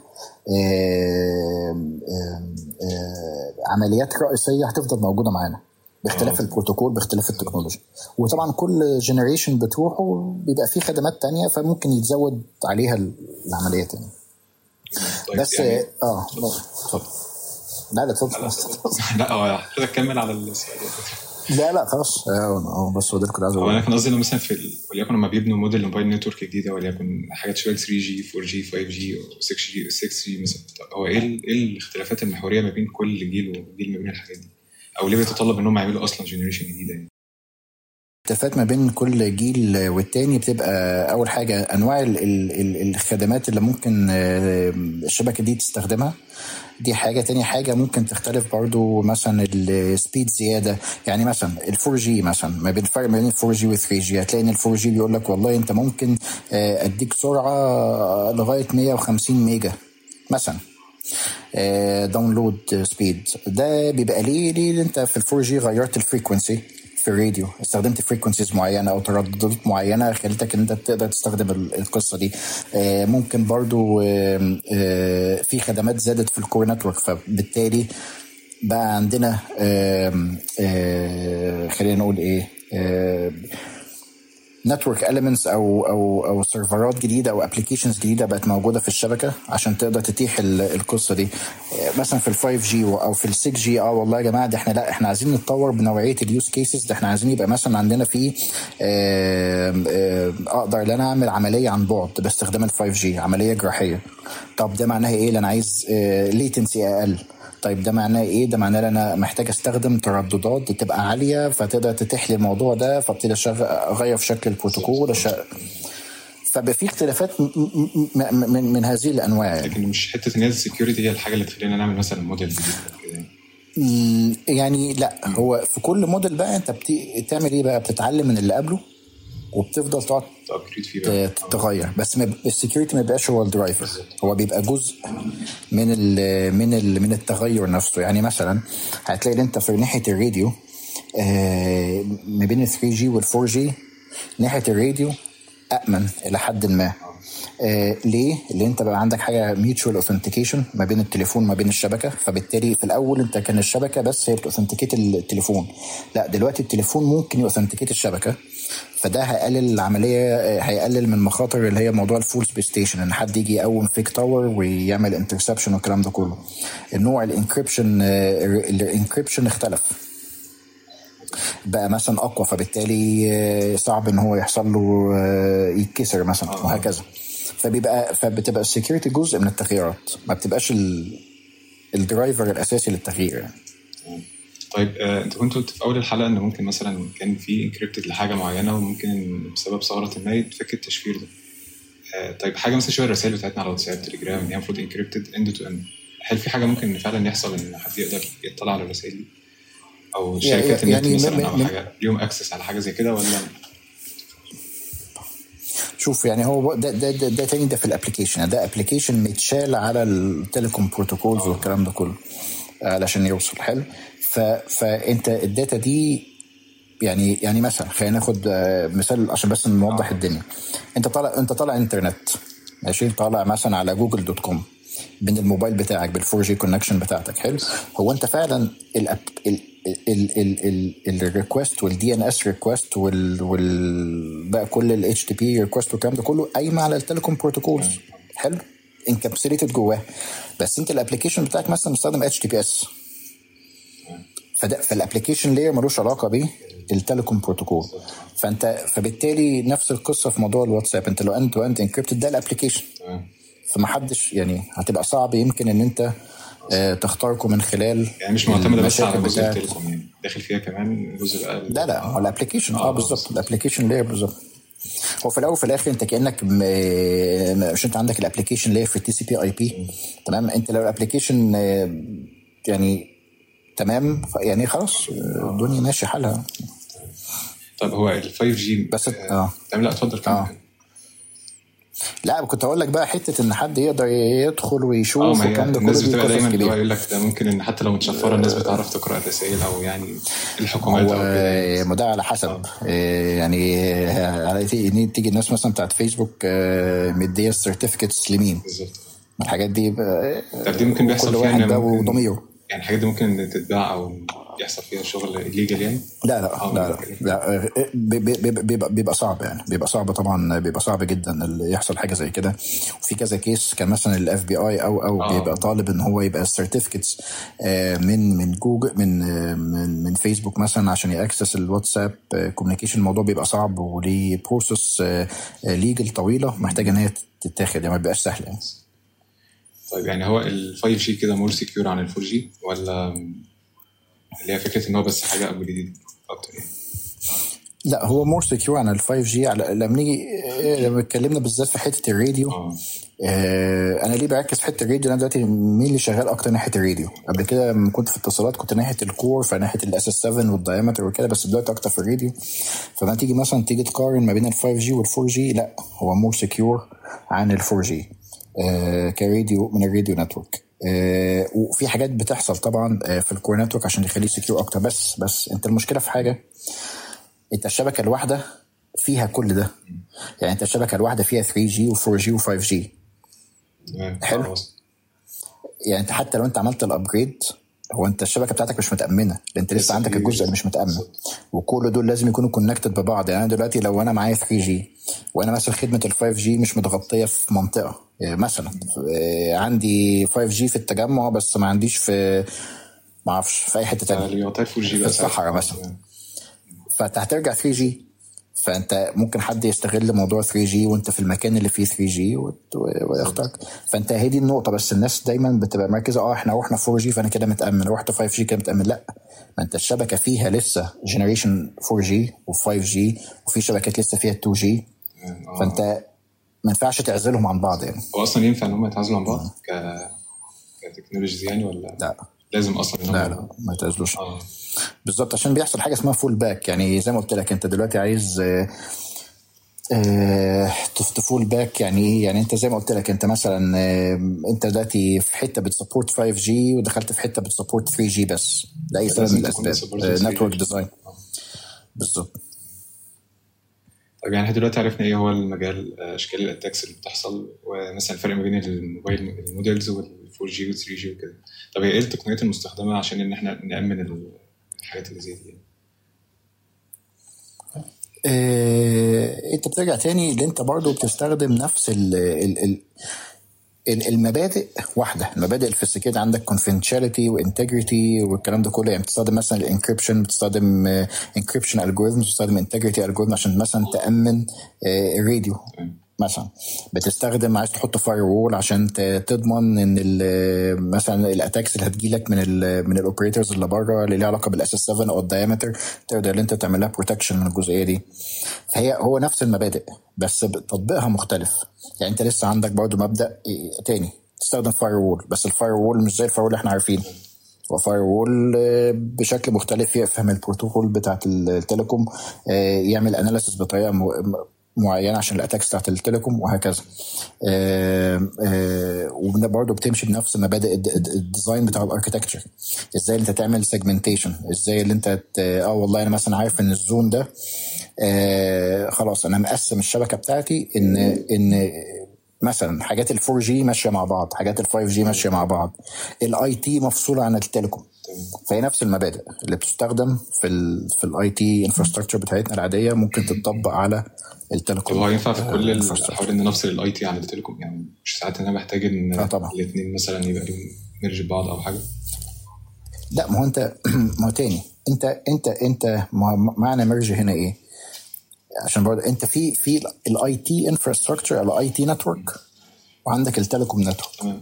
عمليات رئيسيه هتفضل موجوده معانا باختلاف آه. البروتوكول باختلاف التكنولوجيا وطبعا كل جنريشن بتروحه بيبقى فيه خدمات تانية فممكن يتزود عليها العمليات يعني طيب بس يعني اه اتفضل لا لا اتفضل لا هو حضرتك كمل على السؤال لا لا خلاص اه بس هو ده اللي كنت عايز اقوله انا كان قصدي انه مثلا في وليكن لما بيبنوا موديل موبايل نتورك جديده وليكن حاجات شويه 3 جي 4 جي 5 جي 6 جي 6 جي مثلا هو ايه ايه الاختلافات المحوريه ما بين كل جيل وجيل ما بين الحاجات دي؟ او ليه بيتطلب انهم يعملوا اصلا جنريشن جديده يعني؟ الاختلافات ما بين كل جيل والتاني بتبقى اول حاجه انواع الخدمات اللي ممكن آه، الشبكه دي تستخدمها دي حاجه تاني حاجه ممكن تختلف برضو مثلا السبيد زياده يعني مثلا ال 4 جي مثلا ما بين الفرق ما بين ال 4 جي وال 3 جي هتلاقي ان ال 4 جي بيقول لك والله انت ممكن آه، اديك سرعه لغايه 150 ميجا مثلا داونلود سبيد ده بيبقى ليه ليه انت في ال 4 جي غيرت الفريكونسي في الراديو استخدمت فريكونسيز معينه او ترددات معينه خلتك ان انت تقدر تستخدم القصه دي آه، ممكن برضو آه، في خدمات زادت في الكور نتورك فبالتالي بقى عندنا آه، خلينا نقول ايه نتورك اليمنتس او او او سيرفرات جديده او ابلكيشنز جديده بقت موجوده في الشبكه عشان تقدر تتيح القصه دي مثلا في ال 5 جي او في ال 6 جي اه والله يا جماعه ده احنا لا احنا عايزين نتطور بنوعيه اليوز كيسز ده احنا عايزين يبقى مثلا عندنا في اقدر ان انا اعمل عمليه عن بعد باستخدام ال 5 جي عمليه جراحيه طب ده معناها ايه انا عايز ليتنسي اقل طيب ده معناه ايه؟ ده معناه ان انا محتاج استخدم ترددات تبقى عاليه فتقدر تتيح لي الموضوع ده فابتدي اغير في شكل البروتوكول فبقى في اختلافات من, من هذه الانواع يعني. لكن مش حته ان هي السكيورتي هي الحاجه اللي تخلينا نعمل مثلا موديل جديد يعني لا هو في كل موديل بقى انت بتعمل ايه بقى بتتعلم من اللي قبله وبتفضل تقعد تغير بس السكيورتي ما بيبقاش هو الدرايفر هو بيبقى جزء من ال من ال من التغير نفسه يعني مثلا هتلاقي انت في ناحيه الراديو آه ما بين ال 3 جي وال 4 جي ناحيه الراديو امن الى حد ما آه ليه؟ لان انت بقى عندك حاجه ميوتشوال اوثنتيكيشن ما بين التليفون ما بين الشبكه فبالتالي في الاول انت كان الشبكه بس هي بتوثنتيكيت التليفون لا دلوقتي التليفون ممكن يوثنتيكيت الشبكه فده هيقلل العمليه هيقلل من مخاطر اللي هي موضوع الفول سبيس ستيشن ان حد يجي يقوم فيك تاور ويعمل انترسبشن والكلام ده كله النوع الانكريبشن الانكريبشن اختلف بقى مثلا اقوى فبالتالي صعب ان هو يحصل له يتكسر مثلا وهكذا فبيبقى فبتبقى السكيورتي جزء من التغييرات ما بتبقاش الدرايفر الاساسي للتغيير يعني. طيب آه، انت كنت قلت في اول الحلقه ان ممكن مثلا كان في انكريبتد لحاجه معينه وممكن بسبب ثغره ما يتفك التشفير ده آه، طيب حاجه مثلا شبه الرسائل بتاعتنا على واتساب تليجرام ان هي المفروض انكريبتد اند تو اند هل في حاجه ممكن فعلا يحصل ان حد يقدر يطلع على الرسائل دي؟ او شركات النت يعني مثلا من- او من- حاجه ليهم اكسس على حاجه زي كده ولا شوف يعني هو ده ده ده, ده تاني ده في الابلكيشن يعني ده ابلكيشن متشال على التليكوم بروتوكولز والكلام ده كله علشان يوصل حلو ف فانت الداتا دي يعني يعني مثلا خلينا ناخد آه، مثال عشان بس نوضح الدنيا انت طالع انت طالع انترنت ماشي طالع مثلا على جوجل دوت كوم من الموبايل بتاعك بالفور جي كونكشن بتاعتك حلو هو انت فعلا الاب ال ال ال ال الريكوست والدي ان اس ريكوست وال وال بقى كل الاتش تي بي ريكوست والكلام ده كله قايمه على التليكوم بروتوكولز حلو انكابسوليتد جواه بس انت الابلكيشن بتاعك مثلا مستخدم اتش تي بي اس فده فالابلكيشن لاير ملوش علاقه بيه التليكوم بروتوكول فانت فبالتالي نفس القصه في موضوع الواتساب انت لو انت تو انت انكريبتد ده الابلكيشن تمام فما حدش يعني هتبقى صعب يمكن ان انت آه، تخترقه من خلال يعني مش معتمده بس على المشاكل جزء بتاعت- التليكوم يعني داخل فيها كمان جزء بقى ال- لا لا هو الابلكيشن آه، اه بالظبط الابلكيشن لاير بالظبط هو في الاول وفي الاخر انت كانك م- مش انت عندك الابلكيشن لاير في التي سي بي اي بي تمام انت لو الابلكيشن يعني تمام ف- يعني خلاص آه، الدنيا ماشيه حالها طب هو ال 5 جي بس- آه. تمام لا اتفضل كمل آه. لا كنت اقول لك بقى حته ان حد يقدر يدخل اه ويشوف ما هي والكلام ده الناس كله دي بتبقى قصص دايما اللي هو كبيره يقول لك ده ممكن ان حتى لو متشفره الناس بتعرف تقرا الرسائل او يعني الحكومات او هو كده ما ده على حسب آه، يعني آه، على تيجي تيجي الناس مثلا بتاعت فيسبوك آه، مديه السيرتيفيكتس لمين بالظبط الحاجات دي بقى طب دي ممكن بيحصل كل فيها واحد إن ده ممكن- وضميره يعني الحاجات دي ممكن إن تتباع او يحصل فيها شغل الليجل يعني لا لا آه، لا لا, لا آه، بي- بي- بي- بيبقى بيبقى صعب يعني بيبقى صعب طبعا بيبقى صعب جدا اللي يحصل حاجه زي كده وفي كذا كيس كان مثلا الاف بي اي او او آه. بيبقى طالب ان هو يبقى السيرتيفيكتس من من جوجل من آه، من من فيسبوك مثلا عشان ياكسس الواتساب كوميونيكيشن الموضوع بيبقى صعب وليه بروسس ليجل طويله محتاجه ان هي تتاخد يعني ما بيبقاش سهل يعني طيب يعني هو ال 5 جي كده مور سكيور عن ال 4 جي ولا اللي هي فكره ان هو بس حاجه ابجريد اكتر يعني لا هو مور سكيور عن ال 5 جي على لما نيجي آه، لما اتكلمنا بالذات في حته الراديو اه آه، انا ليه بركز في حته الراديو انا دلوقتي مين اللي شغال اكتر ناحيه الراديو قبل كده لما كنت في اتصالات كنت ناحيه الكور فناحيه الاس اس 7 والدايمتر وكده بس دلوقتي اكتر في الراديو فما تيجي مثلا تيجي تقارن ما بين ال 5 جي وال 4 جي لا هو مور سكيور عن ال 4 جي آه كراديو من الراديو نتورك آه وفي حاجات بتحصل طبعا آه في الكور نتورك عشان يخليه سكيور اكتر بس بس انت المشكله في حاجه انت الشبكه الواحده فيها كل ده يعني انت الشبكه الواحده فيها 3 جي و 4 جي و 5 جي تمام حلو. خلاص. يعني انت حتى لو انت عملت الابجريد هو انت الشبكه بتاعتك مش متامنه لان انت لسه لسه عندك في- الجزء اللي مش متامن وكل دول لازم يكونوا كونكتد ببعض يعني انا دلوقتي لو انا معايا 3 جي وانا مثلا خدمه ال 5 جي مش متغطيه في منطقه يعني مثلا اه، عندي 5 جي في التجمع بس ما عنديش في ما اعرفش في اي حته تانية اللي يعطيها 4 جي في بقى الصحراء ساعتها. مثلا. تمام. فانت هترجع 3 جي فانت ممكن حد يستغل موضوع 3 جي وانت في المكان اللي فيه 3 جي ويختارك فانت هي دي النقطه بس الناس دايما بتبقى مركزه اه احنا رحنا 4 جي فانا كده متامن رحت 5 جي كده متامن لا ما انت الشبكه فيها لسه جنريشن 4 جي و5 جي وفي شبكات لسه فيها 2 جي تمام. آه. فانت ما ينفعش تعزلهم عن بعض يعني هو اصلا ينفع ان هم يتعاملوا عن بعض ك كتكنولوجيز يعني ولا لا لازم اصلا ان هم لا لا ما تعزلوش اه بالظبط عشان بيحصل حاجه اسمها فول باك يعني زي ما قلت لك انت دلوقتي عايز آه، آه، تفول باك يعني ايه يعني انت زي ما قلت لك انت مثلا آه، انت دلوقتي في حته بتسبورت 5 جي ودخلت في حته بتسبورت 3 جي بس لاي سبب لازم من تكون الاسباب بتسبورت 3G. نتورك ديزاين بالظبط طيب يعني احنا دلوقتي عرفنا ايه هو المجال آه، اشكال الاتاكس اللي بتحصل ومثلا الفرق ما بين الموبايل الموديلز وال 4 جي وال 3 جي وكده طب هي ايه التقنيات المستخدمه عشان ان احنا نامن ال- الحاجات اللي زي دي آه، انت بترجع تاني اللي انت برضو بتستخدم نفس ال ال ال ال- المبادئ واحده المبادئ اللي في السكيورتي عندك confidentiality وانتجريتي والكلام ده كله يعني بتستخدم مثلا الانكريبشن بتستخدم انكريبشن الجوريزم بتستخدم انتجريتي الجوريزم عشان مثلا تامن آه، الراديو تمام مثلا بتستخدم عايز تحط فاير وول عشان تضمن ان مثلا الاتاكس اللي هتجيلك من ال من الاوبريتورز اللي بره اللي ليها علاقه بالاس اس 7 او الدايمتر تقدر ان انت تعمل لها بروتكشن من الجزئيه دي فهي هو نفس المبادئ بس تطبيقها مختلف يعني انت لسه عندك برضو مبدا تاني تستخدم فاير وول بس الفاير وول مش زي الفاير وول اللي احنا عارفينه وفاير وول بشكل مختلف يفهم البروتوكول بتاعت التليكوم يعمل اناليسيس بطريقه معينه عشان الاتاكس بتاعت التليكوم وهكذا وبرضه بتمشي بنفس مبادئ الديزاين بتاع الاركتكتشر ازاي انت تعمل سيجمنتيشن ازاي اللي انت اه والله انا مثلا عارف ان الزون ده آه خلاص انا مقسم الشبكه بتاعتي ان ان مثلا حاجات ال 4 جي ماشيه مع بعض حاجات ال 5 جي ماشيه مع بعض الاي تي مفصوله عن التليكوم فهي نفس المبادئ اللي بتستخدم في ال في الاي تي انفراستراكشر بتاعتنا العاديه ممكن تتطبق على التليكوم طب هو ينفع في كل حوار ان نفصل الاي تي عن التليكوم يعني مش ساعات انا محتاج ان آه طبعا. الاثنين مثلا يبقى لهم ميرج بعض او حاجه لا ما هو انت ما هو تاني انت انت انت معنى ميرج هنا ايه؟ عشان برضه انت في في الاي تي انفراستراكشر الاي تي نتورك وعندك التليكوم نتورك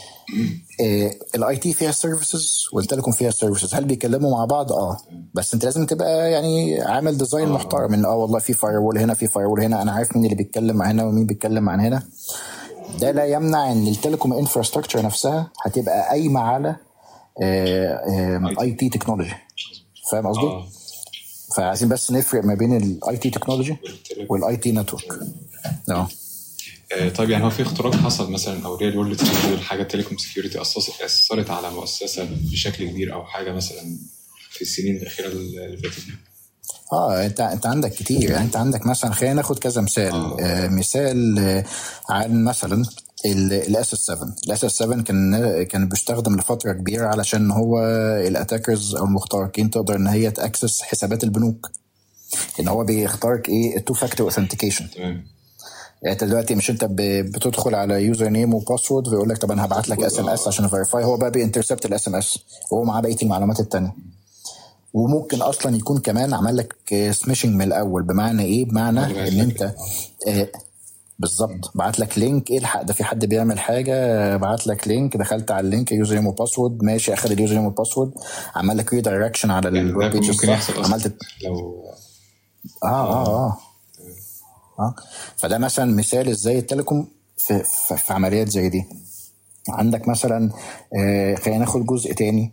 الاي تي فيها سيرفيسز والتليكوم فيها سيرفيسز هل بيكلموا مع بعض اه بس انت لازم تبقى يعني عامل ديزاين محترم ان اه والله في فاير وول هنا في فاير وول هنا انا عارف مين اللي بيتكلم مع هنا ومين بيتكلم عن هنا ده لا يمنع ان التليكوم انفراستراكشر نفسها هتبقى قايمه على اي تي تكنولوجي فاهم قصدي؟ اه فعايزين بس نفرق ما بين الاي تي تكنولوجي والاي تي نتورك اه آه، طيب يعني هو في اختراق حصل مثلا او ريال وورلد حاجه تيليكوم سكيورتي اثرت على مؤسسه بشكل كبير او حاجه مثلا في السنين الاخيره اللي فاتت اه انت انت عندك كتير يعني انت عندك مثلا خلينا ناخد كذا مثال آه. آه مثال آه عن مثلا الاس اس 7 الاس اس 7 كان كان بيستخدم لفتره كبيره علشان هو الاتاكرز او المخترقين تقدر ان هي تاكسس حسابات البنوك ان هو بيخترق ايه التو فاكتور اوثنتيكيشن تمام يعني انت دلوقتي مش انت ب- بتدخل على يوزر نيم وباسورد ويقول لك طب انا هبعت لك اس ام اس عشان فيريفاي هو بقى بينترسبت الاس ام اس وهو معاه بقيه المعلومات التانيه وممكن اصلا يكون كمان عمل لك سميشنج من الاول بمعنى ايه بمعنى اللي بعت ان لك. انت آه بالظبط بعت لك لينك ايه الحق ده في حد بيعمل حاجه بعت لك لينك دخلت على اللينك يوزر نيم وباسورد ماشي اخد اليوزر نيم والباسورد عمل لك ريدايركشن على يعني الويب ده بيج ممكن الصح يحصل اصلا عملت لو اه اه اه اه فده مثلا مثال ازاي التليكوم في, في, في عمليات زي دي عندك مثلا آه خلينا ناخد جزء تاني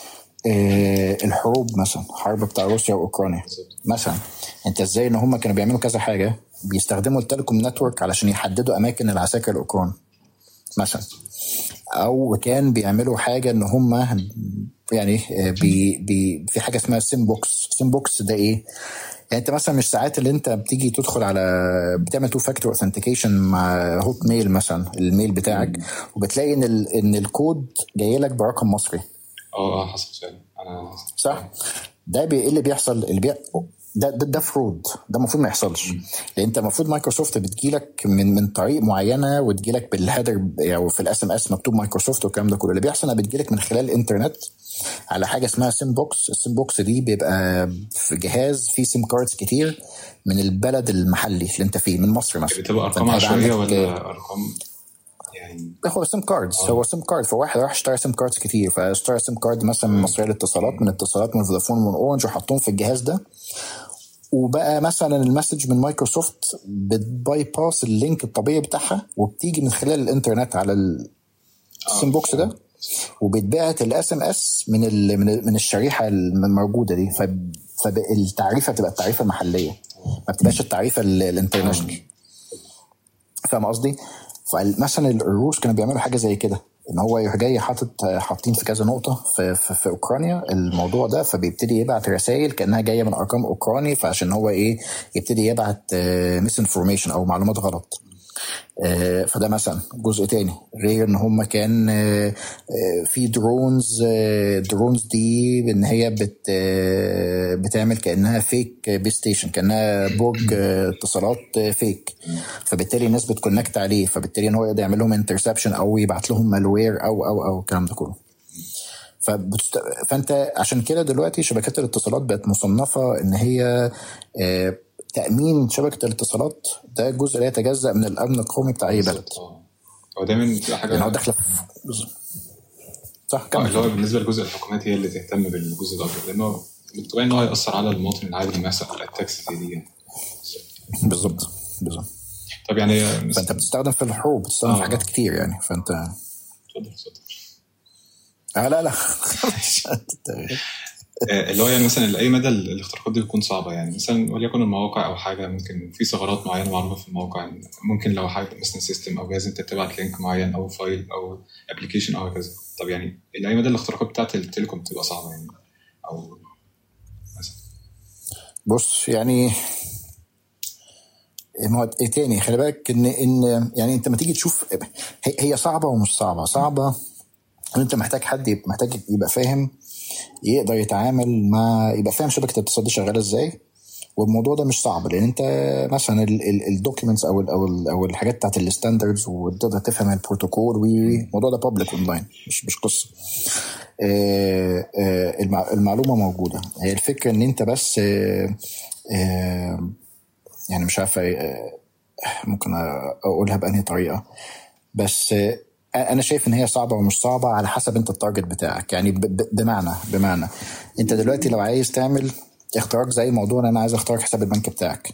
آه الحروب مثلا حرب بتاع روسيا واوكرانيا مثلا انت ازاي ان هم كانوا بيعملوا كذا حاجه بيستخدموا التليكوم نتورك علشان يحددوا اماكن العساكر الاوكران مثلا او كان بيعملوا حاجه ان هم يعني آه، بي بي في حاجه اسمها سيم بوكس سيم بوكس ده ايه يعني انت مثلا مش ساعات اللي انت بتيجي تدخل على بتعمل تو فاكتور اوثنتيكيشن مع هوت ميل مثلا الميل بتاعك وبتلاقي ان ال ان الكود جاي لك برقم مصري اه اه حصل فعلا انا صح ده بي... ايه اللي بيحصل اللي بي... ده ده, ده فرود ده المفروض ما يحصلش لان انت المفروض مايكروسوفت بتجيلك من من طريق معينه وتجيلك بالهيدر او في الاس ام اس مكتوب مايكروسوفت والكلام ده كله اللي بيحصل انها بتجيلك من خلال الانترنت على حاجه اسمها سيم بوكس السيم بوكس دي بيبقى في جهاز فيه سيم كاردز كتير من البلد المحلي اللي انت فيه من مصر مثلا بتبقى ارقام فأنت هيبقى عشوائيه عندك- ولا ارقام يعني هو سيم كاردز هو سيم كارد فواحد راح اشترى سيم كاردز كتير فاشترى سيم كارد مثلا من مصريه للاتصالات من اتصالات من فودافون من اورنج وحطهم في الجهاز ده وبقى مثلا المسج من مايكروسوفت بتباي باس اللينك الطبيعي بتاعها وبتيجي من خلال الانترنت على السيم بوكس ده وبيتبعت الاس ام اس من ال من, ال من الشريحه الموجوده دي فالتعريفه بتبقى التعريفه المحليه ما بتبقاش التعريفه ال- الانترناشونال فاهم قصدي؟ فمثلا الروس كانوا بيعملوا حاجه زي كده ان هو يروح جاي حاطط حاطين في كذا نقطه في, في, في اوكرانيا الموضوع ده فبيبتدي يبعت رسائل كانها جايه من ارقام اوكراني فعشان هو ايه يبتدي يبعت ميس انفورميشن او معلومات غلط آه، فده مثلا جزء تاني غير ان هم كان آه، آه، في درونز آه، درونز دي ان هي بت آه، بتعمل كانها فيك بيس ستيشن كانها برج آه، اتصالات آه، فيك فبالتالي الناس بتكونكت عليه فبالتالي ان هو يقدر يعمل لهم انترسبشن او يبعت لهم مالوير او او او الكلام ده كله فبتست... فانت عشان كده دلوقتي شبكات الاتصالات بقت مصنفه ان هي آه، تامين شبكه الاتصالات ده جزء لا يتجزا من الامن القومي بتاع اي بلد بالظبط اه هو دايما بتبقى حاجه يعني هو داخله في بالظبط. صح اه كمل اللي هو بالنسبه لجزء الحكومات هي اللي تهتم بالجزء ده اكتر لانه بالطبيعي ان هو هيأثر على المواطن العادي لما يحصل الاتاكس دي يعني بالظبط بالظبط طب يعني فانت بتستخدم في الحروب بتستخدم آه. في حاجات كتير يعني فانت اتفضل اتفضل اه لا لا آه، اللي هو يعني مثلا لاي مدى ال- الاختراقات دي بتكون صعبه يعني مثلا وليكن المواقع او حاجه ممكن في ثغرات معينه معروفه في الموقع يعني ممكن لو حاجه مثلا سيستم او جهاز انت تبعت لينك معين او فايل او ابلكيشن او هكذا طب يعني لاي مدى الاختراقات بتاعت التليكوم بتبقى صعبه يعني او مثلا بص يعني ما هو ايه تاني خلي بالك ان ان يعني انت لما تيجي تشوف هي هي صعبه ومش صعبه صعبه ان انت محتاج حد يبقى محتاج يبقى فاهم يقدر يتعامل مع يبقى فاهم شبكه الاتصال دي شغاله ازاي والموضوع ده مش صعب لان انت مثلا الدوكيومنتس او ال او ال او الحاجات بتاعت الستاندردز وتقدر تفهم البروتوكول والموضوع ده بابليك اونلاين مش مش قصه آه، آه، المع- المعلومه موجوده هي الفكره ان انت بس آه، آه، يعني مش عارف آه، ممكن اقولها بأنهي طريقه بس آه، انا شايف ان هي صعبه ومش صعبه على حسب انت التارجت بتاعك يعني ب- ب- بمعنى بمعنى انت دلوقتي لو عايز تعمل اختراق زي موضوع ان انا عايز اخترق حساب البنك بتاعك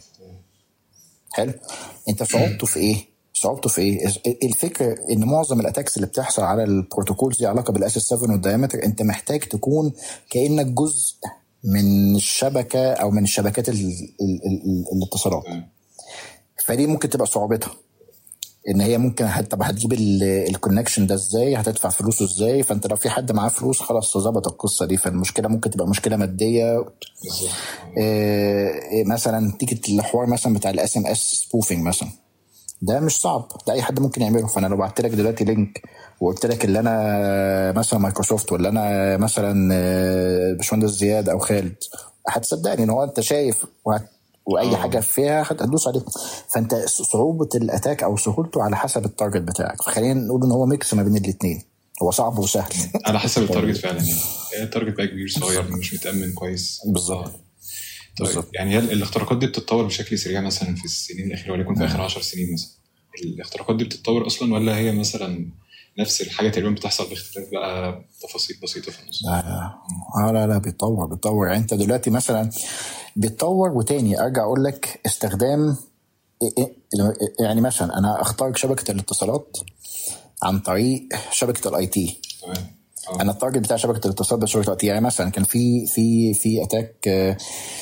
حلو انت صعوبته في ايه صعوبته في ايه الفكره ان معظم الاتاكس اللي بتحصل على البروتوكولز دي علاقه بالاس 7 والدايمتر انت محتاج تكون كانك جزء من الشبكه او من الشبكات ال ال ال الاتصالات فدي ممكن تبقى صعوبتها ان هي ممكن هت- طب هتجيب الكونكشن ده ازاي هتدفع فلوسه ازاي فانت لو في حد معاه فلوس خلاص ظبط القصه دي فالمشكله ممكن تبقى مشكله ماديه بالظبط آه، مثلا تيجي الحوار مثلا بتاع الاس ام اس سبوفنج مثلا ده مش صعب ده اي حد ممكن يعمله فانا لو بعت لك دلوقتي لينك وقلت لك اللي انا مثلا مايكروسوفت ولا انا مثلا آه، باشمهندس زياد او خالد هتصدقني ان هو انت شايف وهت واي آه. حاجه فيها هت- هتدوس عليه فانت صعوبه الاتاك او سهولته على حسب التارجت بتاعك فخلينا نقول ان هو ميكس ما بين الاثنين هو صعب وسهل على حسب التارجت فعلا يعني هي التارجت بقى كبير صغير مش متامن كويس بالظبط. آه. طيب بالظبط. يعني هي الاختراقات دي بتتطور بشكل سريع مثلا في السنين الاخيره وليكن في اخر 10 سنين مثلا الاختراقات دي بتتطور اصلا ولا هي مثلا نفس الحاجه تقريبا بتحصل باختلاف بقى تفاصيل بسيطه في النص لا اه لا لا بيتطور بيتطور يعني انت دلوقتي مثلا بيتطور وتاني ارجع اقول لك استخدام إيه- إيه- يعني مثلا انا اخترق شبكه الاتصالات عن طريق شبكه الاي تي تمام آه. انا التارجت بتاع شبكه الاتصالات ده شبكه الاي تي يعني مثلا كان في في في اتاك آه،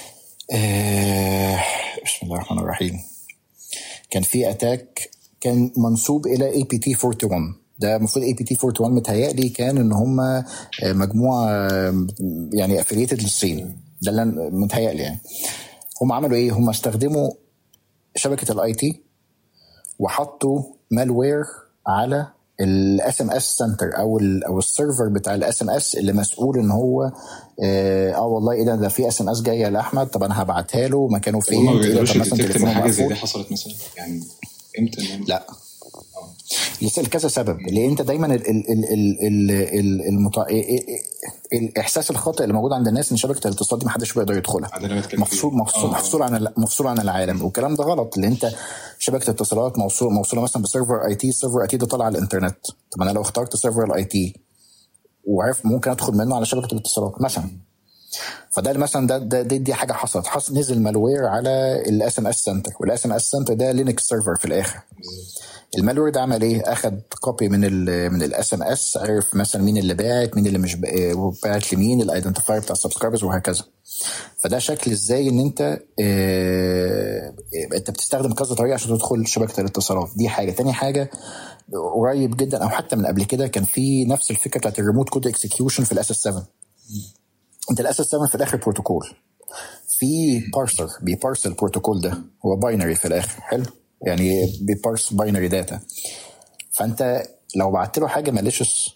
آه، بسم الله الرحمن الرحيم كان في اتاك كان منسوب الى اي بي تي 41 ده المفروض اي بي تي 41 متهيألي كان ان هم آه، مجموعه آه، يعني افلييتد للصين ده اللي أنا- متهيألي يعني هم عملوا ايه؟ هم استخدموا شبكه الاي تي وحطوا مالوير على الاس ام اس سنتر او ال او السيرفر بتاع الاس ام اس اللي مسؤول ان هو اه, آه والله ايه ده ده في اس ام اس جايه لاحمد طب انا هبعتها له مكانه فين؟ هم ما إيه ده؟ بيقدروش طب مثلا يديتكت ان تليفونه حاجه زي مقفول دي حصلت مثلا يعني امتى إن- لا لسه لكذا سبب لان انت دايما ال ال ال ال ال ال المط... الاحساس الخاطئ اللي موجود عند الناس ان شبكه الاتصال دي محدش بيقدر يدخلها عندنا بتكلم مفصول فيه. مفصول آه. مفصول عن ال- مفصول عن العالم والكلام ده غلط لان انت شبكه اتصالات موصول موصوله مثلا بسيرفر اي تي سيرفر اي تي ده طالع على الانترنت طب انا لو اخترت سيرفر الاي تي وعرف ممكن ادخل منه على شبكه الاتصالات مثلا فده مثلا ده, ده دي, دي حاجه حصلت حصل نزل مالوير على الاس ام اس سنتر والاس ام اس سنتر ده لينكس سيرفر في الاخر بالظبط. المالوير ده عمل ايه؟ اخد كوبي من ال من الاس ام اس عرف مثلا مين اللي باعت مين اللي مش با- باعت لمين الايدنتيفاير بتاع السبسكرايبرز وهكذا فده شكل ازاي ان انت اه انت بتستخدم كذا طريقه عشان تدخل شبكه الاتصالات دي حاجه تاني حاجه قريب جدا او حتى من قبل كده كان في نفس الفكره بتاعت الريموت كود اكسكيوشن في الاس اس 7 انت الاس اس 7 في الاخر بروتوكول في بارسر بيبارس البروتوكول ده هو باينري في الاخر حلو يعني بيبارس باينري داتا فانت لو بعت له حاجه ماليشس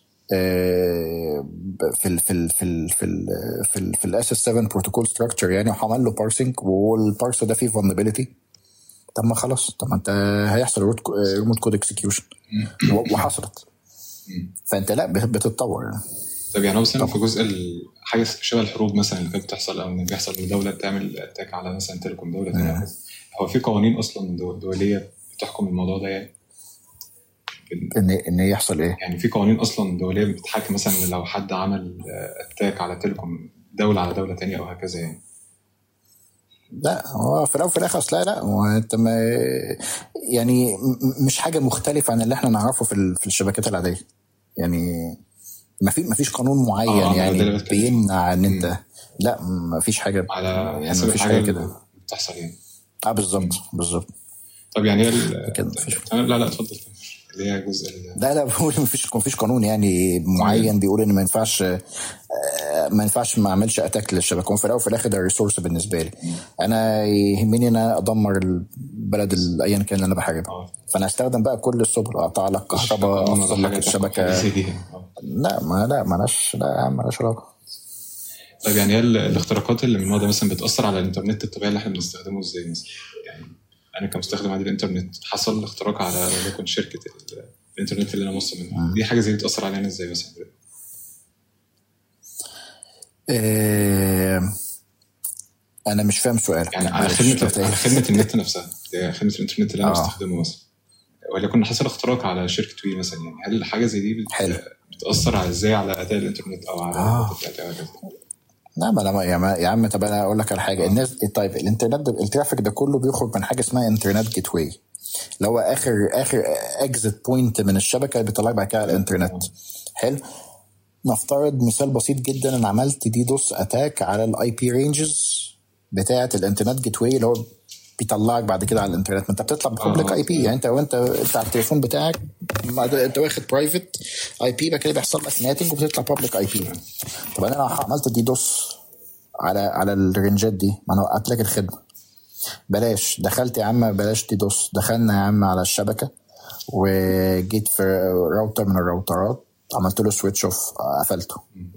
في ال في ال في ال في ال في ال في الاس اس 7 بروتوكول ستراكشر يعني وعمل له بارسنج والبارسر ده فيه vulnerability طب ما خلاص طب ما انت هيحصل ريموت كود اكسكيوشن وحصلت فانت لا بتتطور يعني. طب يعني هو مثلا في جزء ال- حاجه شبه الحروب مثلا اللي كانت بتحصل او ان بيحصل ان دوله تعمل اتاك على مثلا تيليكوم دوله ثانيه هو في قوانين اصلا دو- دوليه بتحكم الموضوع ده يعني بال- ان ان يحصل ايه؟ يعني في قوانين اصلا دوليه بتتحكم مثلا لو حد عمل اتاك على تيليكوم دوله على دوله تانية او هكذا يعني لا هو في الاول وفي الاخر اصل لا لا هو انت ما يعني م- مش حاجه مختلفه عن اللي احنا نعرفه في ال- في الشبكات العاديه يعني ما في ما فيش قانون معين آه، ما ده اللي يعني بتكلم فيه. بيمنع ان انت لا ما فيش حاجه على يعني حسب ما فيش الحاجه حاجه اللي كده بتحصل يعني اه بالظبط بالظبط طب يعني هي ال- كده مفيش تمام لا لا اتفضل اللي هي جزء ال- لا لا بقول ما فيش ما فيش قانون يعني معين بيقول ان ما ينفعش آه، ما ينفعش ما اعملش اتاك للشبكه وفي الاول وفي الاخر ده ريسورس بالنسبه لي انا يهمني ان انا ادمر البلد ال- ايا كان اللي انا بحاربها اه فانا استخدم بقى كل السبل اقطع لك كهرباء قانون ولا افصل لك حاجة تحكم الشبكه حاجة زي دي يعني. آه. لا ما لا مالهاش لا يا عم مالهاش علاقه طيب يعني هي ال- الاختراقات اللي من النوع ده مثلا بتأثر على الإنترنت الطبيعي اللي احنا بنستخدمه ازاي مثلا؟ يعني أنا كمستخدم عادي الإنترنت حصل اختراق على وليكن شركة ال- الإنترنت اللي أنا موصل منها دي حاجة زي دي بتأثر علينا ازاي مثلا؟ إيه انا مش فاهم سؤالك يعني على معلش، خدمة قلت إيه؟ على خدمة النت نفسها اللي هي خدمة الإنترنت اللي أنا آه. بستخدمه مثلا وليكن حصل اختراق على شركة وي مثلا يعني هل حاجة زي دي بت- حلو. بتأثر على ازاي على أداء الإنترنت أو على آه. الداتا بتاعتي أو هكذا؟ لا ما لا يا, ما يا عم طب انا اقول لك على حاجه الناس طيب الانترنت ده الترافيك ده كله بيخرج من حاجه اسمها انترنت جيت واي اللي هو اخر اخر اكزيت بوينت من الشبكه اللي بيطلعك بعد كده على الانترنت حلو نفترض مثال بسيط جدا انا عملت دي دوس اتاك على الاي بي رينجز بتاعه الانترنت جيت واي اللي هو بيطلعك بعد كده على الانترنت ما انت بتطلع ببابليك آه. اي بي يعني انت وانت انت على التليفون بتاعك ما ده- انت واخد برايفت اي بي بعد كده بيحصل لك ناتنج وبتطلع بابليك اي بي طب انا لو عملت دي دوس على على الرنجات دي ما انا وقعت لك الخدمه بلاش دخلت يا عم بلاش دي دوس دخلنا يا عم على الشبكه وجيت في راوتر من الراوترات عملت له سويتش اوف قفلته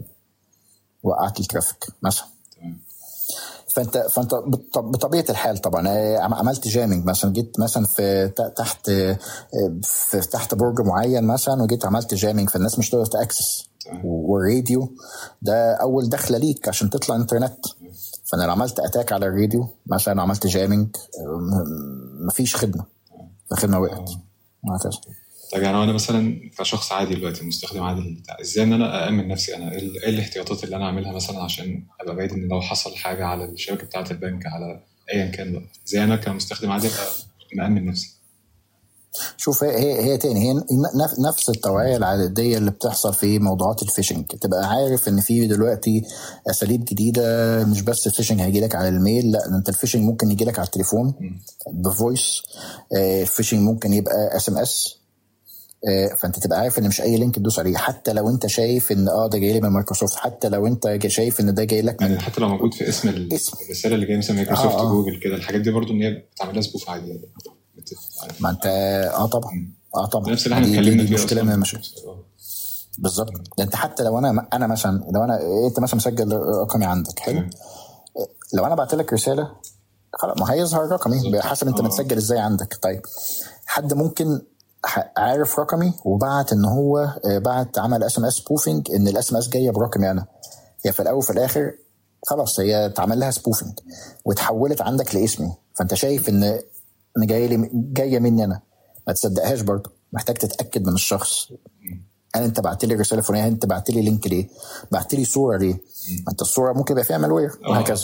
وقعت الترافيك مثلا تمام فانت فانت بط- بطبيعه الحال طبعا آه، عم- عملت جامنج مثلا جيت مثلا في ت- تحت آه، في تحت برج معين مثلا وجيت عملت جامنج فالناس مش تقدر تاكسس تمام. والراديو ده اول دخله ليك عشان تطلع انترنت فانا لو عملت اتاك على الراديو مثلا عملت جامنج آه، م- مفيش خدمه الخدمه وقعت وهكذا طيب يعني انا مثلا كشخص عادي دلوقتي مستخدم عادي بتاع ازاي ان انا أأمن نفسي انا ايه ال- إيه الاحتياطات اللي انا اعملها مثلا عشان ابقى بعيد ان لو حصل حاجه على الشبكه بتاعه البنك على ايا كان بقى ازاي انا كمستخدم عادي ابقى مأمن نفسي شوف هي هي, هي تاني هي نف- نفس التوعيه العاديه اللي بتحصل في موضوعات الفيشنج تبقى عارف ان في دلوقتي اساليب جديده مش بس الفيشنج هيجي لك على الميل لا ده انت الفيشنج ممكن يجي لك على التليفون بفويس آه، الفيشنج ممكن يبقى اس ام اس فانت تبقى عارف ان مش اي لينك تدوس عليه حتى لو انت شايف ان اه ده جاي لي من مايكروسوفت حتى لو انت جا- شايف ان ده جاي لك من يعني حتى لو موجود في اسم ال- اسم. الرساله اللي جايه مثلا مايكروسوفت آه، آه. جوجل كده الحاجات دي برضو ان هي بتعملها سبوف عادي يعني بت- ما انت اه طبعا اه طبعا نفس اللي احنا دي- دي- اتكلمنا دي فيه مشكله أصلاً. من المشاكل بالظبط ده انت حتى لو انا انا مثلا لو انا انت مثلا مسجل رقمي عندك حلو تمام. لو انا بعت لك رساله خلاص ما هيظهر رقمي بالظبط. بحسب انت آه. متسجل ازاي عندك طيب حد ممكن ح- عارف رقمي وبعت ان هو آه، بعت عمل اس ام اس سبوفنج ان الاس ام اس جايه برقمي انا هي في الاول وفي الاخر خلاص هي اتعمل لها سبوفنج واتحولت عندك لاسمي فانت شايف ان ان جايه لي جايه مني انا ما تصدقهاش برضه محتاج تتاكد من الشخص هل انت بعت لي رساله فلانيه هل انت بعت لي لينك ليه بعت لي صوره ليه ما انت الصوره ممكن يبقى فيها مالوير آه. وهكذا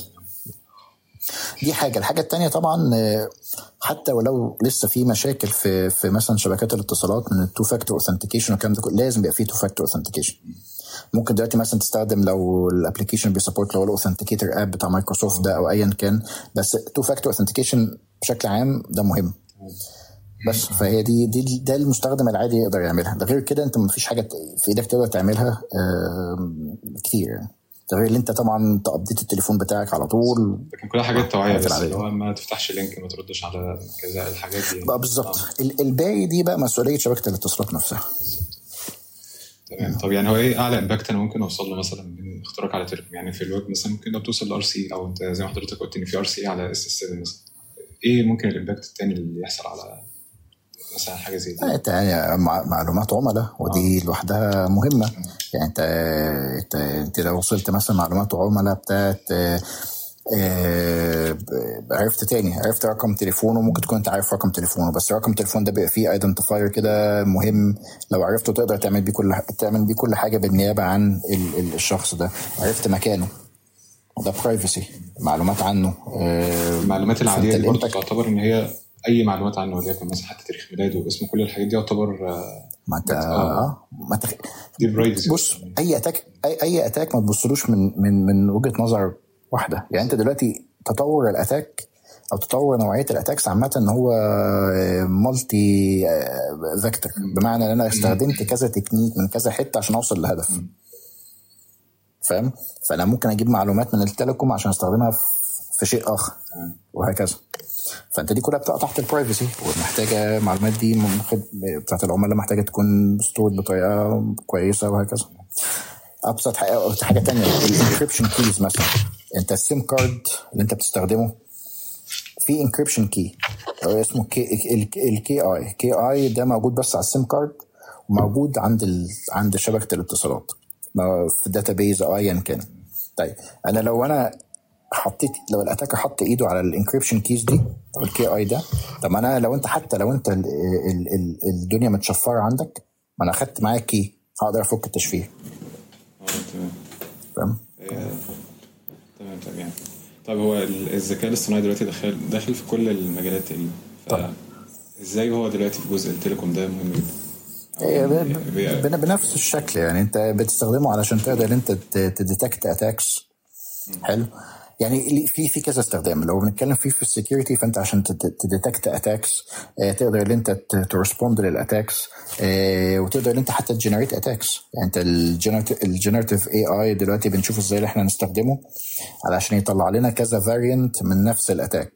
دي حاجه الحاجه التانية طبعا آه، حتى ولو لسه في مشاكل في في مثلا شبكات الاتصالات من التو فاكتور اوثنتيكيشن والكلام ده كله لازم يبقى فيه تو فاكتور اوثنتيكيشن ممكن دلوقتي مثلا تستخدم لو الابلكيشن بيسبورت لو الاوثنتيكيتور اب بتاع مايكروسوفت ده او ايا كان بس تو فاكتور اوثنتيكيشن بشكل عام ده مهم بس فهي دي دي ده المستخدم العادي يقدر يعملها ده غير كده انت مفيش حاجه في ايدك تقدر تعملها آم، كتير يعني ده غير اللي انت طبعا تابديت التليفون بتاعك على طول لكن كلها حاجات توعيه حاجات بس العادية. اللي هو ما تفتحش لينك ما تردش على كذا الحاجات دي بقى بالظبط ال- الباقي دي بقى مسؤوليه شبكه الاتصالات نفسها تمام طب يعني هو ايه اعلى امباكت انا ممكن اوصل له مثلا من اختراق على تليفون يعني في الويب مثلا ممكن لو توصل لار سي او انت زي ما حضرتك قلت ان في ار سي على اس اس 7 مثلا ايه ممكن الامباكت التاني اللي يحصل على مثلا حاجه زي لا، دي انت يعني مع- معلومات عملاء ودي لوحدها مهمه يعني انت انت انت لو وصلت مثلا معلومات عملاء بتاعت آه، آه، ب- عرفت تاني عرفت رقم تليفونه ممكن تكون انت عارف رقم تليفونه بس رقم التليفون ده بيبقى فيه ايدنتيفاير كده مهم لو عرفته تقدر تعمل بيه كل تعمل بيه كل حاجه بالنيابه عن ال- ال- الشخص ده عرفت مكانه ده برايفسي معلومات عنه آه، المعلومات العاديه فأنت دي برضه انت تعتبر ان هي اي معلومات عنه وليكن مثلا حتى تاريخ ميلاده واسمه كل الحاجات دي يعتبر آه، ما انت اه اه ما انت دي برايفسي بص اي اتاك اي اي اتاك ما تبصلوش من من من وجهه نظر واحده يعني انت دلوقتي تطور الاتاك او تطور نوعيه الاتاكس عامه ان هو مالتي فيكتور بمعنى ان انا استخدمت كذا تكنيك من كذا حته عشان اوصل لهدف فاهم فانا ممكن اجيب معلومات من التليكوم عشان استخدمها في- في شيء اخر وهكذا فانت دي كلها بتقع تحت البرايفسي ومحتاجه المعلومات دي ممكن بتاعت العملاء محتاجه تكون ستورد بطريقه كويسه وهكذا ابسط حاجه حاجه تانية الانكريبشن كيز مثلا انت السيم كارد اللي انت بتستخدمه في انكريبشن كي اسمه كي الكي اي كي اي ده موجود بس على السيم كارد وموجود عند ال... عند شبكه الاتصالات ما- في الداتابيز او ايا كان طيب انا لو انا حطيت لو الاتاكر حط ايده على الانكريبشن كيز دي او الكي اي ده طب ما انا لو انت حتى لو انت ال ال ال الدنيا متشفره عندك ما انا اخدت معايا كي هقدر افك التشفير اه تمام فاهم آه، تمام تمام يعني طب هو ال- الذكاء الاصطناعي دلوقتي دخل داخل في كل المجالات تقريبا طبعا. ازاي هو دلوقتي في جزء التليكوم ده مهم جدا أو إيه، ب- يعني ب- بي- بن- بنفس الشكل يعني انت بتستخدمه علشان تقدر انت تديتكت اتاكس حلو يعني لي- في في كذا استخدام لو بنتكلم فيه في السكيورتي فانت عشان تديتكت اتاكس تقدر ان انت ترسبوند للاتاكس وتقدر ان انت حتى تجنريت اتاكس يعني انت الجنريتيف اي اي دلوقتي بنشوف ازاي اللي احنا نستخدمه علشان يطلع لنا كذا فاريانت من نفس الاتاك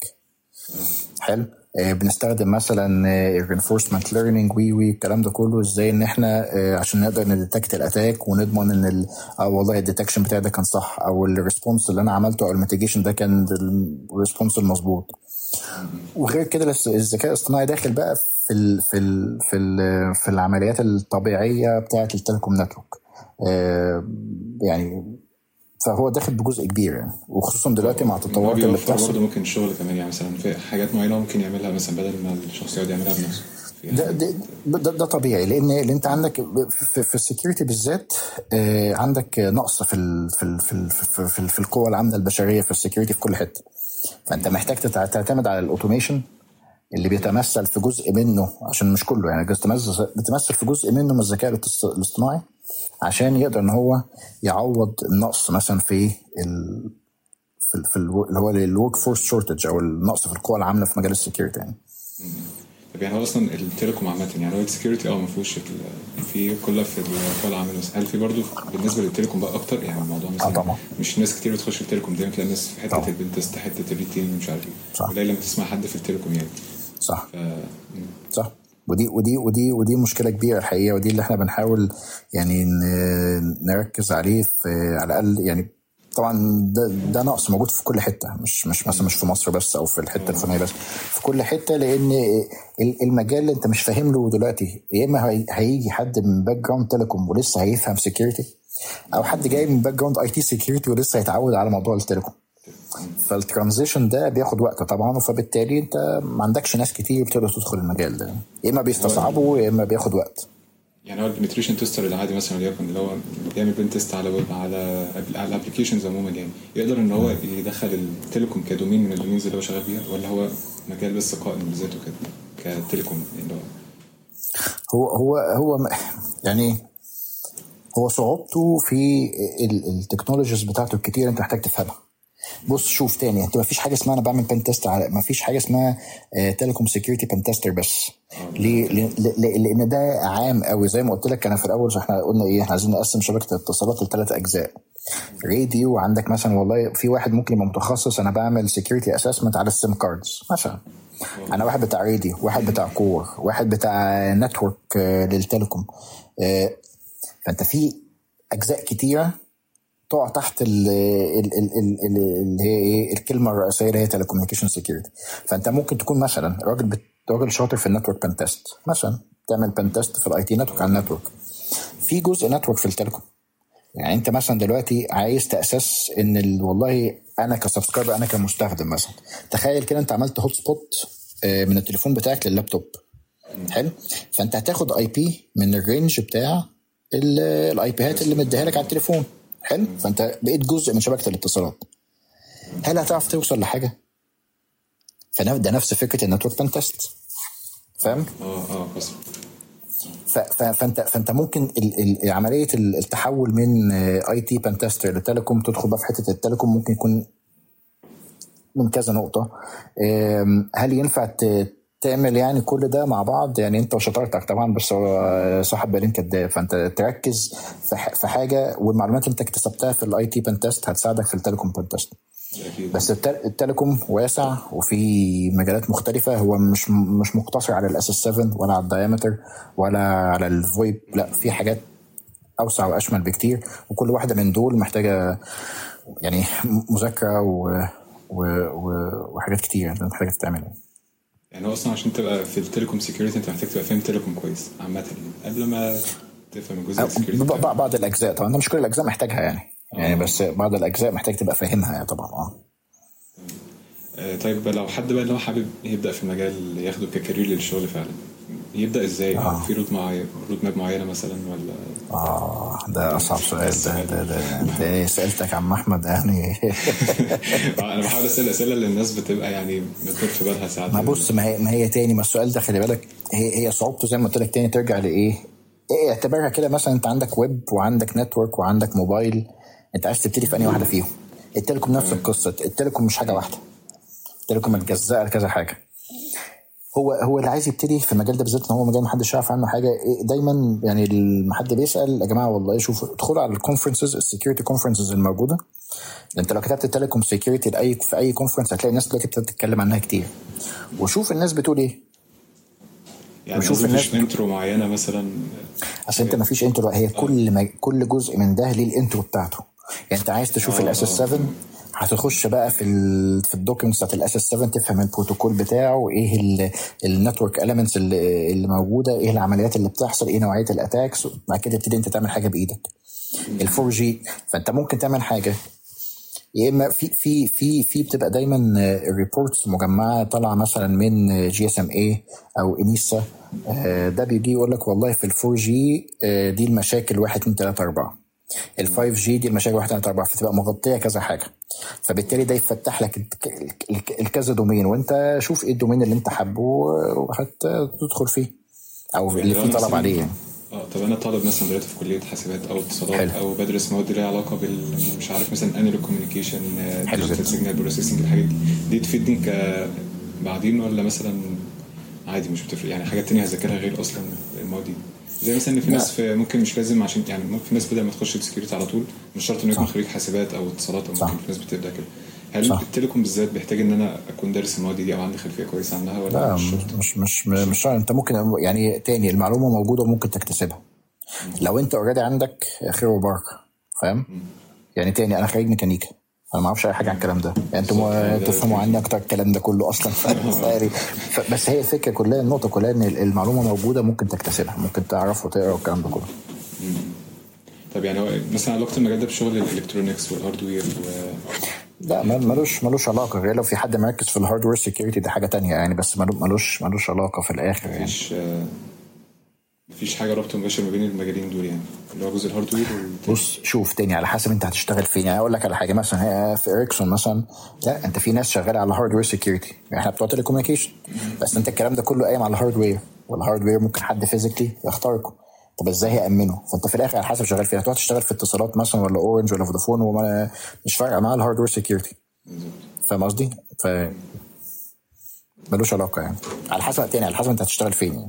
حلو آه، بنستخدم مثلا الرينفورسمنت ليرنينج وي وي الكلام ده كله ازاي ان احنا آه، عشان نقدر نديتكت الاتاك ونضمن ان ال- اه والله الديتكشن بتاعي ده كان صح او الريسبونس اللي انا عملته او الميتيجيشن ده كان الريسبونس المظبوط وغير كده الس- الذكاء الاصطناعي داخل بقى في ال في ال في ال في العمليات الطبيعيه بتاعه التليكوم نتورك آه، يعني فهو داخل بجزء كبير يعني وخصوصا دلوقتي مع هو التطورات اللي بيوفر بتحصل برضه ممكن شغل كمان يعني مثلا في حاجات معينه ممكن يعملها مثلا بدل ما الشخص يقعد يعملها بنفسه في ده ده ده, ده طبيعي لان اللي انت عندك في, في السكيورتي بالذات آه، عندك نقص في ال في ال في ال في, في, في القوى العامله البشريه في السكيورتي في كل حته فانت محتاج تتع- تعتمد على الاوتوميشن اللي بيتمثل في جزء منه عشان مش كله يعني بيتمثل بيتمثل في جزء منه من الذكاء الاتص- الاصطناعي عشان يقدر ان هو يعوض النقص مثلا في ال في, ال في ال اللي هو الورك فورس شورتج او النقص في القوى العامله في مجال السكيورتي يعني طب يعني هو اصلا التليكوم عامه يعني هو السكيورتي اه ما فيهوش ال- في كلها في القوى العامله بس هل في برضه بالنسبه للتليكوم بقى اكتر يعني الموضوع مثلا طبعا. مش ناس كتير بتخش التليكوم دايما تلاقي ناس في حته طبعا. البنتست حته الريتين مش عارف ايه صح. قليل لما تسمع حد في التليكوم يعني صح ف صح ودي ودي ودي ودي مشكله كبيره الحقيقه ودي اللي احنا بنحاول يعني ن- نركز عليه في على الاقل يعني طبعا ده, ده نقص موجود في كل حته مش مش مثلا مش في مصر بس او في الحته الفلانيه بس في كل حته لان ال- المجال اللي انت مش فاهم له دلوقتي يا اما هي- هيجي حد من باك جراوند تيليكوم ولسه هيفهم سكيورتي او حد جاي من باك جراوند اي تي سكيورتي ولسه هيتعود على موضوع التليكوم فالترانزيشن ده بياخد وقت طبعا فبالتالي انت ما عندكش ناس كتير بتقدر تدخل المجال ده يا اما بيستصعبوا يا اما بياخد وقت يعني هو البنتريشن تيستر العادي مثلا وليكن اللي هو بيعمل بين تيست على ويب على على الابلكيشنز عموما يعني يقدر ان هو يدخل التليكوم كدومين من الدومينز اللي هو شغال بيها ولا هو مجال بس قائم بذاته كده كتليكوم اللي هو هو هو هو م- يعني هو صعوبته في ال- التكنولوجيز بتاعته الكتير انت محتاج تفهمها بص شوف تاني انت ما فيش حاجه اسمها انا بعمل بان تيست على ما فيش حاجه اسمها تيليكوم سكيورتي بان تيستر بس ليه؟ ليه- ليه- لان ده عام قوي زي ما قلت لك انا في الاول احنا قلنا ايه احنا عايزين نقسم شبكه الاتصالات لثلاث اجزاء راديو عندك مثلا والله في واحد ممكن يبقى متخصص انا بعمل سكيورتي اسسمنت على السيم كاردز مثلا انا واحد بتاع راديو واحد بتاع كور واحد بتاع نتورك للتليكوم آه، فانت في اجزاء كتيره تقع تحت ال ال ال ال ال اللي هي ايه الكلمه الرئيسيه اللي هي تيليكوميونيكيشن سكيورتي فانت ممكن تكون مثلا راجل بت... راجل شاطر في النتورك بان تيست مثلا تعمل بان تيست في الاي تي نتورك على النتورك في جزء نتورك في التليكوم يعني انت مثلا دلوقتي عايز تاسس ان ال... والله انا كسبسكرايبر انا كمستخدم مثلا تخيل كده انت عملت هوت سبوت آه، من التليفون بتاعك لللابتوب حلو فانت هتاخد اي بي من الرينج بتاع الاي بيات اللي مديها لك على التليفون حلو فانت بقيت جزء من شبكه الاتصالات هل هتعرف توصل لحاجه فده نفس فكره النتورك بان تيست فاهم اه اه بس ف- ف- فانت فانت ممكن ال- ال- عمليه ال- التحول من اي تي بان تيستر لتيليكوم تدخل بقى في حته التيليكوم ممكن يكون من كذا نقطه أم، هل ينفع ت- تعمل يعني كل ده مع بعض يعني انت وشطارتك طبعا بس هو صاحب بالين كداب فانت تركز في ح- في حاجه والمعلومات اللي انت اكتسبتها في الاي تي بان تيست هتساعدك في التليكوم بان تيست اكيد بس التل- التليكوم واسع وفي مجالات مختلفة هو مش مش مقتصر على الاس اس 7 ولا على الدايمتر ولا على الفويب لا في حاجات اوسع واشمل بكتير وكل واحدة من دول محتاجة يعني مذاكرة و و و وحاجات كتير انت محتاجة تتعمل يعني هو اصلا عشان تبقى في التليكوم سيكيورتي انت محتاج تبقى فاهم تليكوم كويس عامه يعني قبل ما تفهم الجزء السكيورتي ب- بتاعه. ب- بعض الاجزاء طبعا انت مش كل الاجزاء محتاجها يعني يعني بس بعض الاجزاء محتاج تبقى فاهمها يعني طبعا اه آه، طيب لو حد بقى اللي هو حابب يبدا في مجال ياخده ككارير للشغل فعلا يبدا ازاي؟ آه. في روت معين روت ماب معينه مثلا ولا اه ده اصعب سؤال ده ده ده انت ايه سالتك عم احمد يعني آه، انا بحاول اسال اسئله اللي الناس بتبقى يعني بتدور في بالها ساعات ما بص ما هي ما هي تاني ما السؤال ده خلي بالك هي هي صعوبته زي ما قلت لك تاني ترجع لايه؟ ايه اعتبرها كده مثلا انت عندك ويب وعندك نتورك وعندك موبايل انت عايز تبتدي في انهي واحده فيهم؟ التليكوم نفس القصه التليكوم مش حاجه واحده التليكوم متجزأه لكذا حاجه هو هو اللي عايز يبتدي في المجال ده بالذات ان هو مجال محدش يعرف عنه حاجه إيه دايما يعني لما حد بيسال يا جماعه والله شوفوا ادخلوا على الكونفرنسز السكيورتي كونفرنسز الموجوده انت لو كتبت تيليكوم سكيورتي لاي في اي كونفرنس هتلاقي الناس دلوقتي ابتدت تتكلم عنها كتير وشوف الناس بتقول ايه يعني بشوف قصدي مفيش الناس- انترو معينه مثلا عشان انت ما فيش انترو هي كل ما كل جزء من ده ليه الانترو بتاعته يعني انت عايز تشوف آه، الاس اس 7 هتخش بقى في ال في الدوكيومنتس بتاعت الاس اس 7 تفهم البروتوكول بتاعه ايه النتورك اليمنتس اللي, اللي موجوده ايه العمليات اللي بتحصل ايه نوعيه الاتاكس بعد كده تبتدي انت تعمل حاجه بايدك ال 4 جي فانت ممكن تعمل حاجه يا اما في في في في بتبقى دايما الريبورتس مجمعه طالعه مثلا من جي اس ام اي او انيسا آه، ده بيجي يقول لك والله في ال 4 جي دي المشاكل 1 2 3 4 ال 5 جي دي المشاكل 1 2 3 4 فتبقى مغطيه كذا حاجه فبالتالي ده يفتح لك الك- الك- الكذا دومين وانت شوف ايه الدومين اللي انت حابه وحتى تدخل فيه او اللي لو فيه أنا طلب مثلاً- عليه يعني اه طب انا طالب مثلا دلوقتي في كليه حاسبات او اتصالات حلو. او بدرس مواد ليها علاقه بال مش عارف مثلا انالوج كوميونيكيشن حلو جدا. ديجيتال سيجنال بروسيسنج الحاجات دي دي تفيدني ك بعدين ولا مثلا عادي مش بتفرق يعني حاجات تانية هذاكرها غير اصلا المواد دي زي مثلا ان في لا. ناس في ممكن مش لازم عشان يعني ممكن في ناس بدل ما تخش السكيورتي على طول مش شرط انه يكون صح. خريج حاسبات او اتصالات او صح. ممكن في ناس بتبدا كده هل صح. التليكوم بالذات بيحتاج ان انا اكون دارس المواد دي او عندي خلفيه كويسه عنها ولا لا مش شرط؟ مش مش مش شرط انت ممكن يعني تاني المعلومه موجوده وممكن تكتسبها لو انت اوريدي عندك خير وبركه فاهم يعني تاني انا خريج ميكانيكا انا ما اعرفش اي حاجه عن الكلام ده يعني انتوا ما- تفهموا عني اكتر الكلام ده كله اصلا يعني ف- بس هي الفكره كلها النقطه كلها ان المعلومه موجوده ممكن تكتسبها ممكن تعرف وتقرا والكلام ده كله طب يعني هو مثلا علاقه المجال ده بشغل الالكترونكس والهاردوير و... لا ما- ملوش ملوش علاقه غير لو في حد مركز في الهاردوير سكيورتي ده حاجه تانية يعني بس ملو- ملوش ملوش علاقه في الاخر يعني مفيش آه، مفيش حاجه ربط مباشر ما بين المجالين دول يعني اللي هو جزء الهاردوير وال... بص شوف تاني على حسب انت هتشتغل فين يعني اقول لك على حاجه مثلا هي في اريكسون مثلا لا انت في ناس شغاله على هاردوير سكيورتي احنا بتوع تليكوميونيكيشن بس انت الكلام ده كله قايم على الهاردوير والهاردوير ممكن حد فيزيكلي يخترقه طب ازاي هيامنه فانت في الاخر على حسب شغال فين هتروح تشتغل في اتصالات مثلا ولا اورنج ولا فودافون وما مش فارقه معاه الهاردوير سكيورتي فاهم قصدي؟ ف ملوش علاقه يعني على حسب تاني على حسب انت هتشتغل فين يعني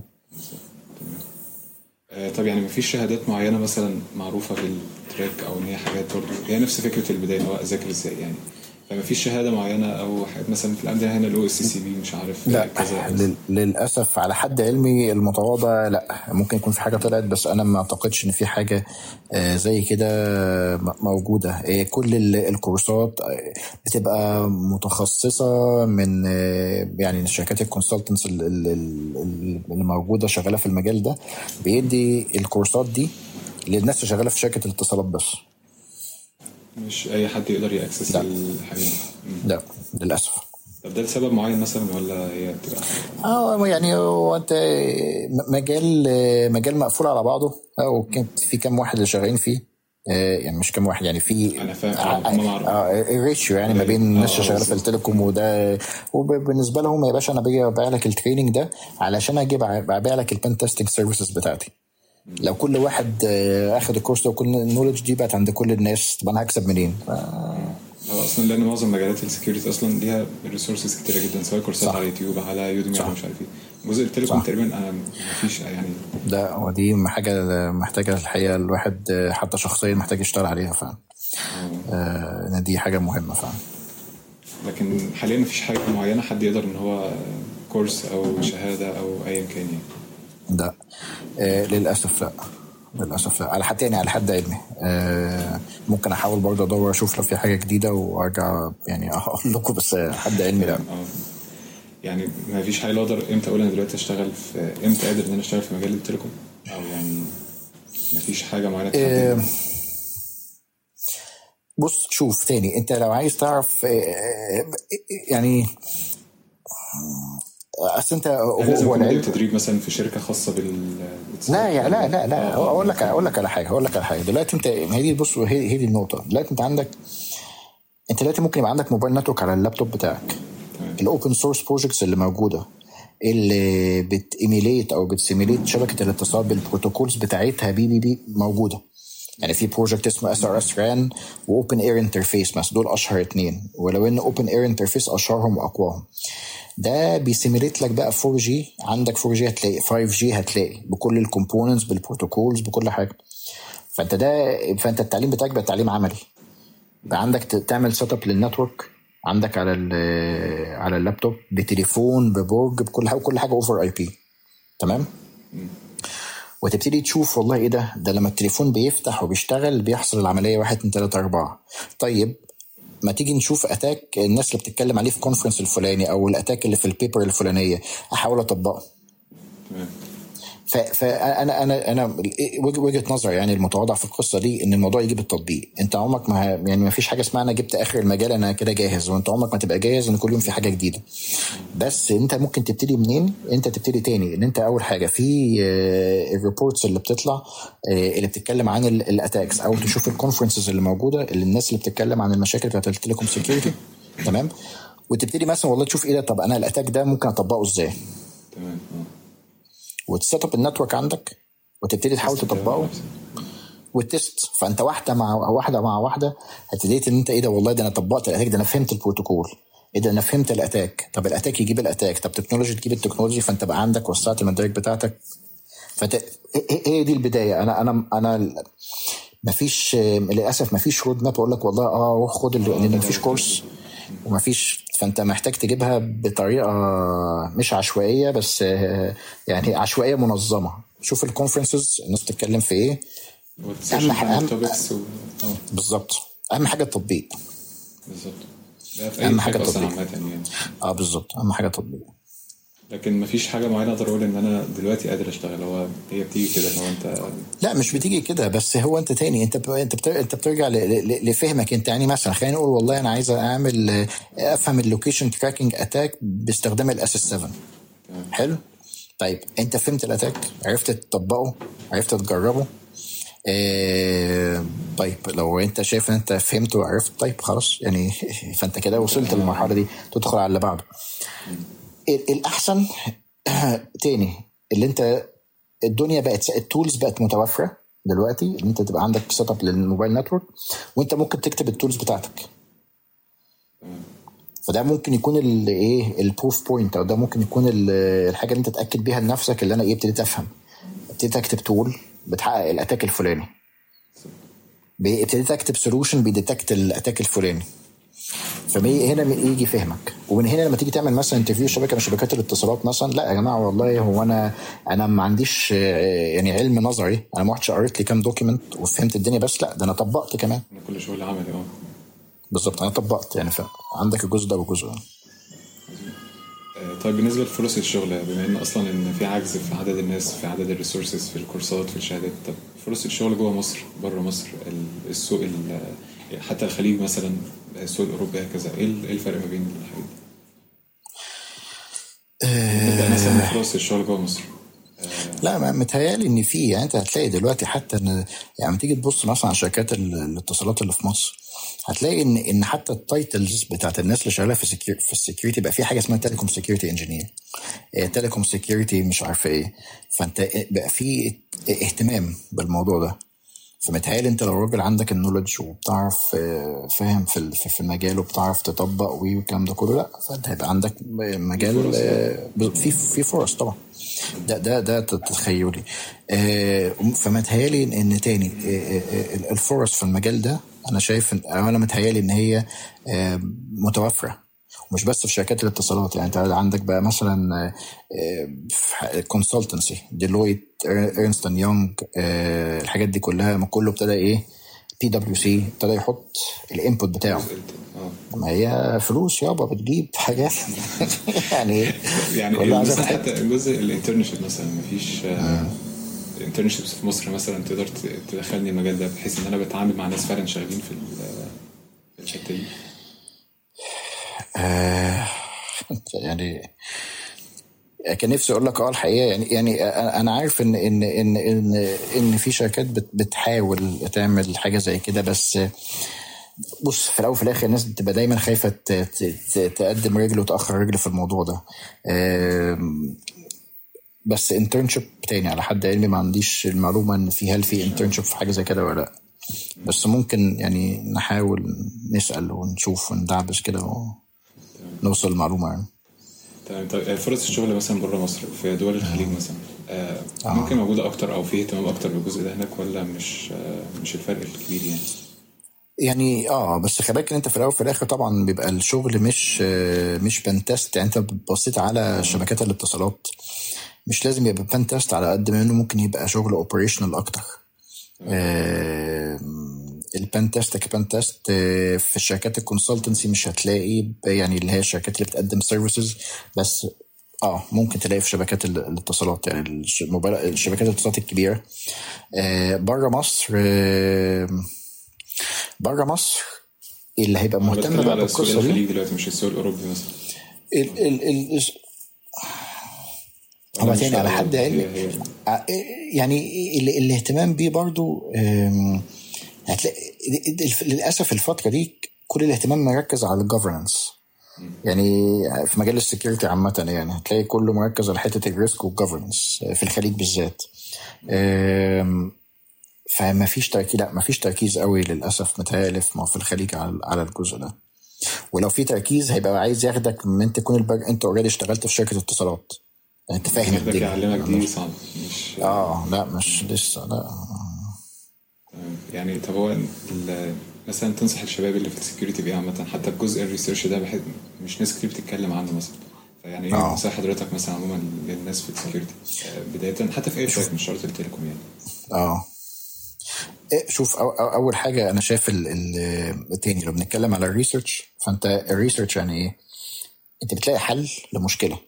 آه، طب يعني مفيش شهادات معينه مثلا معروفه بالتراك او ان هي حاجات برضه هي نفس فكره البدايه اللي هو اذاكر ازاي يعني فما فيش شهاده معينه او حاجات مثلا في عندنا هنا الاو اس سي بي مش عارف لا كذا لل- للاسف على حد علمي المتواضع لا ممكن يكون في حاجه طلعت بس انا ما اعتقدش ان في حاجه آه، زي كده م- موجوده آه، كل ال- الكورسات آه، بتبقى متخصصه من آه، يعني شركات الكونسلتنس اللي موجوده شغاله في المجال ده بيدي الكورسات دي للناس اللي شغاله في شركه الاتصالات بس مش اي حد يقدر ياكسس لا. الحاجه دي مم. لا للاسف طب ده لسبب معين مثلا ولا هي بتبقى اه يعني هو انت م- مجال مجال مقفول على بعضه او كان في كام واحد اللي شغالين فيه آه، يعني مش كام واحد يعني في أنا فاهم، هم معروف. اه الريشيو يعني ما بين الناس آه، اللي شغاله في بالظبط. التليكوم وده وبالنسبه لهم يا باشا انا باجي ابيع لك التريننج ده علشان اجيب ابيع لك البن تيستنج سيرفيسز بتاعتي لو كل واحد آه، اخد الكورس ده وكل النولج دي بقت عند كل الناس طب انا هكسب منين؟ ف- هو اصلا لان معظم مجالات السكيورتي اصلا ليها ريسورسز كتيره جدا سواء كورسات صح. على يوتيوب على يوديمي صح. ولا مش عارف ايه جزء التليكوم صح. تقريبا انا مفيش يعني ده ودي حاجه محتاجه الحقيقه الواحد آه، حتى شخصيا محتاج يشتغل عليها فعلا آه، ان دي حاجه مهمه فعلا لكن حاليا مفيش حاجه معينه حد يقدر ان هو كورس او شهاده او ايا كان يعني لا آه للاسف لا للاسف لا على حد يعني على حد علمي آه ممكن احاول برضه ادور اشوف لو في حاجه جديده وارجع يعني اقول لكم بس حد علمي لا اه يعني ما فيش حاجه اقدر امتى اقول انا دلوقتي اشتغل في امتى قادر ان انا اشتغل في مجال التليكوم او يعني ما فيش حاجه معينه آه، تحدد بص شوف تاني انت لو عايز تعرف آه، آه، يعني اصل انت هو هل لازم هو اكون بادئ العلم تدريب مثلا في شركه خاصه بال لا يا لا لا آه، لا آه، اقول لك اقول لك على حاجه اقول لك على حاجه دلوقتي انت هي دي بص هي هي دي النقطه دلوقتي انت عندك انت دلوقتي ممكن يبقى عندك موبايل نتورك على اللابتوب بتاعك تمام. الاوبن سورس بروجكتس اللي موجوده اللي بتيميليت او بتسيميليت شبكه الاتصال بالبروتوكولز بتاعتها بي بي بي موجوده يعني في بروجكت اسمه اس ار اس ران واوبن اير انترفيس مثلا دول اشهر اتنين ولو ان اوبن اير انترفيس اشهرهم واقواهم ده بيسيميليت لك بقى 4 جي عندك 4 جي هتلاقي 5 جي هتلاقي بكل الكومبوننتس بالبروتوكولز بكل حاجه فانت ده فانت التعليم بتاعك بقى تعليم عملي بقى عندك ت- تعمل سيت اب للنتورك عندك على ال- على اللابتوب بتليفون ببورج بكل حاجه كل حاجه اوفر اي بي تمام وتبتدي تشوف والله ايه ده ده لما التليفون بيفتح وبيشتغل بيحصل العمليه 1 2 3 4 طيب ما تيجي نشوف اتاك الناس اللي بتتكلم عليه في كونفرنس الفلاني او الاتاك اللي في البيبر الفلانيه احاول اطبقه تمام ف- فانا انا انا وجه- وجهه نظر يعني المتواضع في القصه دي ان الموضوع يجي بالتطبيق انت عمرك ما ه- يعني ما فيش حاجه اسمها انا جبت اخر المجال انا كده جاهز وانت عمرك ما تبقى جاهز ان كل يوم في حاجه جديده بس انت ممكن تبتدي منين انت تبتدي تاني ان انت اول حاجه في الريبورتس اللي بتطلع آه، اللي بتتكلم عن الاتاكس او تشوف الكونفرنسز اللي موجوده اللي الناس اللي بتتكلم عن المشاكل بتاعت التليكوم سكيورتي تمام وتبتدي مثلا والله تشوف ايه ده طب انا الاتاك ده ممكن اطبقه ازاي تمام اه وتسيت اب النتورك عندك وتبتدي تحاول تطبقه والتست فانت واحده مع واحده مع واحده هتبتدي ان انت ايه ده والله ده انا طبقت الاتاك ده انا فهمت البروتوكول ايه ده انا فهمت الاتاك طب الاتاك يجيب الاتاك طب تكنولوجي تجيب التكنولوجي فانت بقى عندك وسعت المدارك بتاعتك فت... هي- هي دي البدايه انا انا انا مفيش للاسف مفيش رود ماب اقول لك والله اه روح خد ال- لان مفيش كورس ومفيش فانت محتاج تجيبها بطريقه مش عشوائيه بس آه، يعني عشوائيه منظمه شوف الكونفرنسز الناس بتتكلم في ايه والسيشن أهم- بتاع أهم- التوبكس و... اه بالظبط اهم حاجه التطبيق بالظبط ده في اي أهم حاجه حاجة اصلا التطبيق. عامه يعني اه بالظبط اهم حاجه التطبيق لكن مفيش حاجه معينه اقدر اقول ان انا دلوقتي قادر اشتغل هو هي بتيجي كده لو انت لا مش بتيجي كده بس هو انت تاني انت ب... انت بت... انت بترجع ل... ل... لفهمك انت يعني مثلا خلينا نقول والله انا عايز اعمل آه، افهم اللوكيشن تراكنج اتاك باستخدام الاس اس 7 حلو طيب انت فهمت الاتاك عرفت تطبقه عرفت تجربه إيه طيب لو انت شايف ان انت فهمته وعرفت طيب خلاص يعني فانت كده وصلت للمرحله دي تدخل على اللي بعده ال- الاحسن تاني اللي انت الدنيا بقت التولز بقت متوفره دلوقتي ان انت تبقى عندك سيت اب للموبايل نتورك وانت ممكن تكتب التولز بتاعتك فده ممكن يكون الايه البروف بوينت او ده ممكن يكون ال- الحاجه اللي انت تاكد بيها لنفسك اللي انا ايه ابتديت افهم ابتديت اكتب تول بتحقق الاتاك الفلاني ب- ابتديت اكتب سولوشن بيديتكت الاتاك الفلاني فهنا يجي فهمك ومن هنا لما تيجي تعمل مثلا انترفيو شبكه من شبكات الاتصالات مثلا لا يا جماعه والله هو انا انا ما عنديش آه، يعني علم نظري انا ما رحتش قريت لي كام دوكيمنت وفهمت الدنيا بس لا ده انا طبقت كمان انا كل شغل عملي اه بالظبط انا طبقت يعني فعندك الجزء ده والجزء ده آه، طيب بالنسبه لفرص الشغل بما ان اصلا ان في عجز في عدد الناس في عدد الريسورسز في الكورسات في الشهادات طب فرص الشغل جوه مصر بره مصر ال- السوق ال- حتى الخليج مثلا السوق الاوروبي هكذا ايه ال- إيه الفرق ما بين الحاجات دي؟ نبدا مثلا من فرص الشغل جوه مصر لا ما متهيألي ان في يعني انت هتلاقي دلوقتي حتى ان يعني لما تيجي تبص مثلا على شركات ال- الاتصالات اللي في مصر هتلاقي ان ان حتى التايتلز بتاعت الناس اللي شغاله في security في السكيورتي بقى في حاجه اسمها تيليكوم سكيورتي انجينير تيليكوم سكيورتي مش عارفه ايه فانت بقى في اهتمام بالموضوع ده فمتهيألي انت لو راجل عندك النولج وبتعرف آه، فاهم في ال- في في المجال وبتعرف تطبق والكلام ده كله لا فانت هيبقى عندك مجال آه، في في فرص طبعا ده ده ده تخيلي آه، فمتهيألي ان إن تاني آه، آه، الفرص في المجال ده انا شايف إن- انا متهيألي ان هي آه، متوفره ومش بس في شركات الاتصالات يعني انت عندك بقى مثلا كونسلتنسي ديلويت ايرنستون يونج الحاجات دي كلها ما كله ابتدى ايه بي دبليو سي ابتدى يحط الانبوت بتاعه اه ما هي فلوس يابا بتجيب حاجات يعني يعني كلها عايزة مثلا تحب. حتى جزء الانترنشيب مثلا مفيش الانترنشيبس في مصر مثلا تقدر ت- تدخلني المجال ده بحيث ان انا بتعامل مع ناس فعلا شغالين في ال- في الحته دي آه، يعني كان نفسي اقول لك اه الحقيقه يعني يعني انا عارف ان ان ان ان ان في شركات بت- بتحاول تعمل حاجه زي كده بس بص في الاول وفي الاخر الناس بتبقى دايما خايفه ت- ت- ت- تقدم رجل وتاخر رجل في الموضوع ده آم، بس انترنشيب تاني على حد علمي ما عنديش المعلومه ان في هل في انترنشيب في حاجه زي كده ولا لا بس ممكن يعني نحاول نسال ونشوف وندعبس كده ونوصل للمعلومه يعني تمام طيب فرص الشغل مثلا بره مصر في دول الخليج مثلا آه، ممكن موجوده اكتر او في اهتمام اكتر بالجزء ده هناك ولا مش آه، مش الفرق الكبير يعني يعني اه بس خلي بالك ان انت في الاول وفي الاخر طبعا بيبقى الشغل مش آه، مش بنتست يعني انت بصيت على شبكات الاتصالات مش لازم يبقى بنتست على قد ما انه ممكن يبقى شغل اوبريشنال اكتر البن تيست كبن تيست في الشركات الكونسلتنسي مش هتلاقي ب- يعني اللي هي الشركات اللي بتقدم سيرفيسز بس اه ممكن تلاقي في شبكات ال- الاتصالات يعني الش- الموبايل- الشبكات الاتصالات الكبيره بره مصر آه، بره مصر اللي هيبقى انا مهتم بتكلم بقى على سوق بالقصه دي الخليج دلوقتي مش السوق الاوروبي مثلا ال ال ال ولا هو مش تاني على فارقة؟ حد علمي هي- هي- ع- يعني ال- الاهتمام بيه برضو أم، هتلاقي الف- للاسف الفتره دي كل الاهتمام مركز على الجفرنس يعني في مجال السكيورتي عامة يعني هتلاقي كله مركز على حتة الريسك والجفرنس في الخليج بالذات أم، فما فيش تركيز لا ما فيش تركيز قوي للاسف متهيألي في في الخليج على على الجزء ده ولو في تركيز هيبقى عايز ياخدك من انت تكون البر... انت اوريدي اشتغلت في شركه اتصالات يعني انت فاهم ياخدك الدنيا يعلمك دي صعب مش اه لا مش لسه لا يعني طب هو ال- مثلا تنصح الشباب اللي في السكيورتي بايه عامة حتى بجزء الريسيرش ده بحس مش ناس كتير بتتكلم عنه مثلا فيعني ايه آه. نصيحة حضرتك مثلا عموما للناس في السكيورتي آه، بداية حتى في اي تراك مش شرط التليكوم يعني اه إيه شوف أو أو اول حاجه انا شايف ال- ال- التاني لو بنتكلم على الريسيرش فانت الريسيرش يعني ايه؟ انت بتلاقي حل لمشكله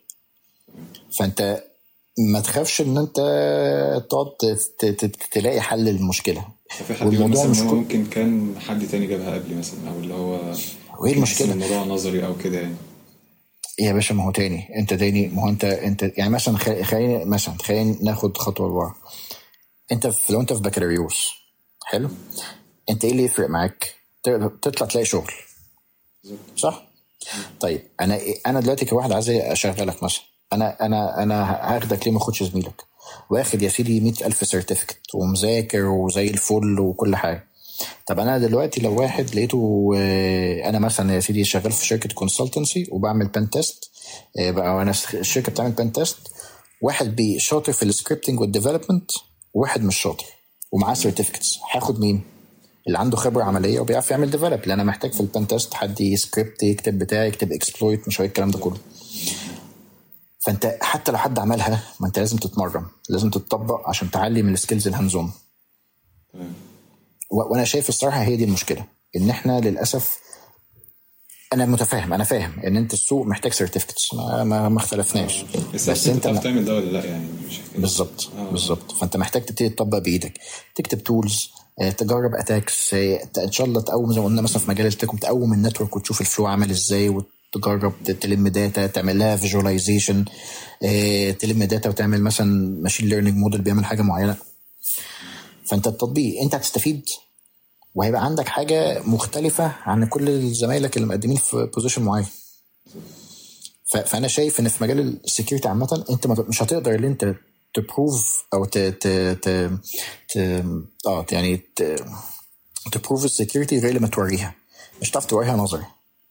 فانت ما تخافش ان انت تقعد ت- ت- ت- تلاقي حل للمشكله ففي حد يقول والموضوع مثلا مش إن هو كل- ممكن كان حد تاني جابها قبلي مثلا او اللي هو وايه المشكلة؟ يحس إن الموضوع نظري او كده يعني يا باشا ما هو تاني انت تاني ما هو انت انت يعني مثلا خ- خلينا مثلا خلينا ناخد خطوه لورا انت في لو انت في بكالوريوس حلو انت ايه اللي يفرق معاك؟ ت- تطلع تلاقي شغل صح؟ طيب انا إيه- انا دلوقتي كواحد عايز اشغلك مثلا انا انا انا هاخدك ليه ما اخدش زميلك؟ واخد يا سيدي 100000 سيرتيفيكت ومذاكر وزي الفل وكل حاجه طب انا دلوقتي لو واحد لقيته آه، انا مثلا يا سيدي شغال في شركه كونسلتنسي وبعمل بان تيست بقى انا الشركه بتعمل بان تيست واحد بي- شاطر في السكريبتنج والديفلوبمنت وواحد مش شاطر ومعاه سيرتيفيكتس هاخد مين؟ اللي عنده خبره عمليه وبيعرف يعمل ديفلوب لان انا محتاج في البان تيست حد يسكريبت يكتب بتاعي يكتب اكسبلويت مش عارف الكلام ده كله فانت حتى لو حد عملها ما انت لازم تتمرن لازم تتطبق عشان تعلي من السكيلز الهاندز اون تمام و- وانا شايف الصراحه هي دي المشكله ان احنا للاسف انا متفاهم انا فاهم ان انت السوق محتاج سيرتيفيكتس ما, ما, ما اختلفناش بس, بس انت انت بتعرف تعمل ده ولا لا يعني مش حكاية. بالظبط آه. بالظبط فانت محتاج تبتدي تطبق بايدك تكتب تولز آه، تجرب اتاكس ان شاء الله تقوم زي ما قلنا مثلا في مجال التكم تقوم النتورك وتشوف الفلو عامل ازاي وتجرب تلم داتا تعمل لها فيجواليزيشن تلم داتا وتعمل مثلا ماشين ليرنينج موديل بيعمل حاجه معينه فانت التطبيق انت هتستفيد وهيبقى عندك حاجه مختلفه عن كل زمايلك اللي مقدمين في بوزيشن معين ف- فانا شايف ان في مجال السكيورتي عامه انت ما- مش هتقدر ان انت تبروف او ت ت ت ت اه يعني ت تبروف السكيورتي غير لما توريها مش هتعرف توريها نظري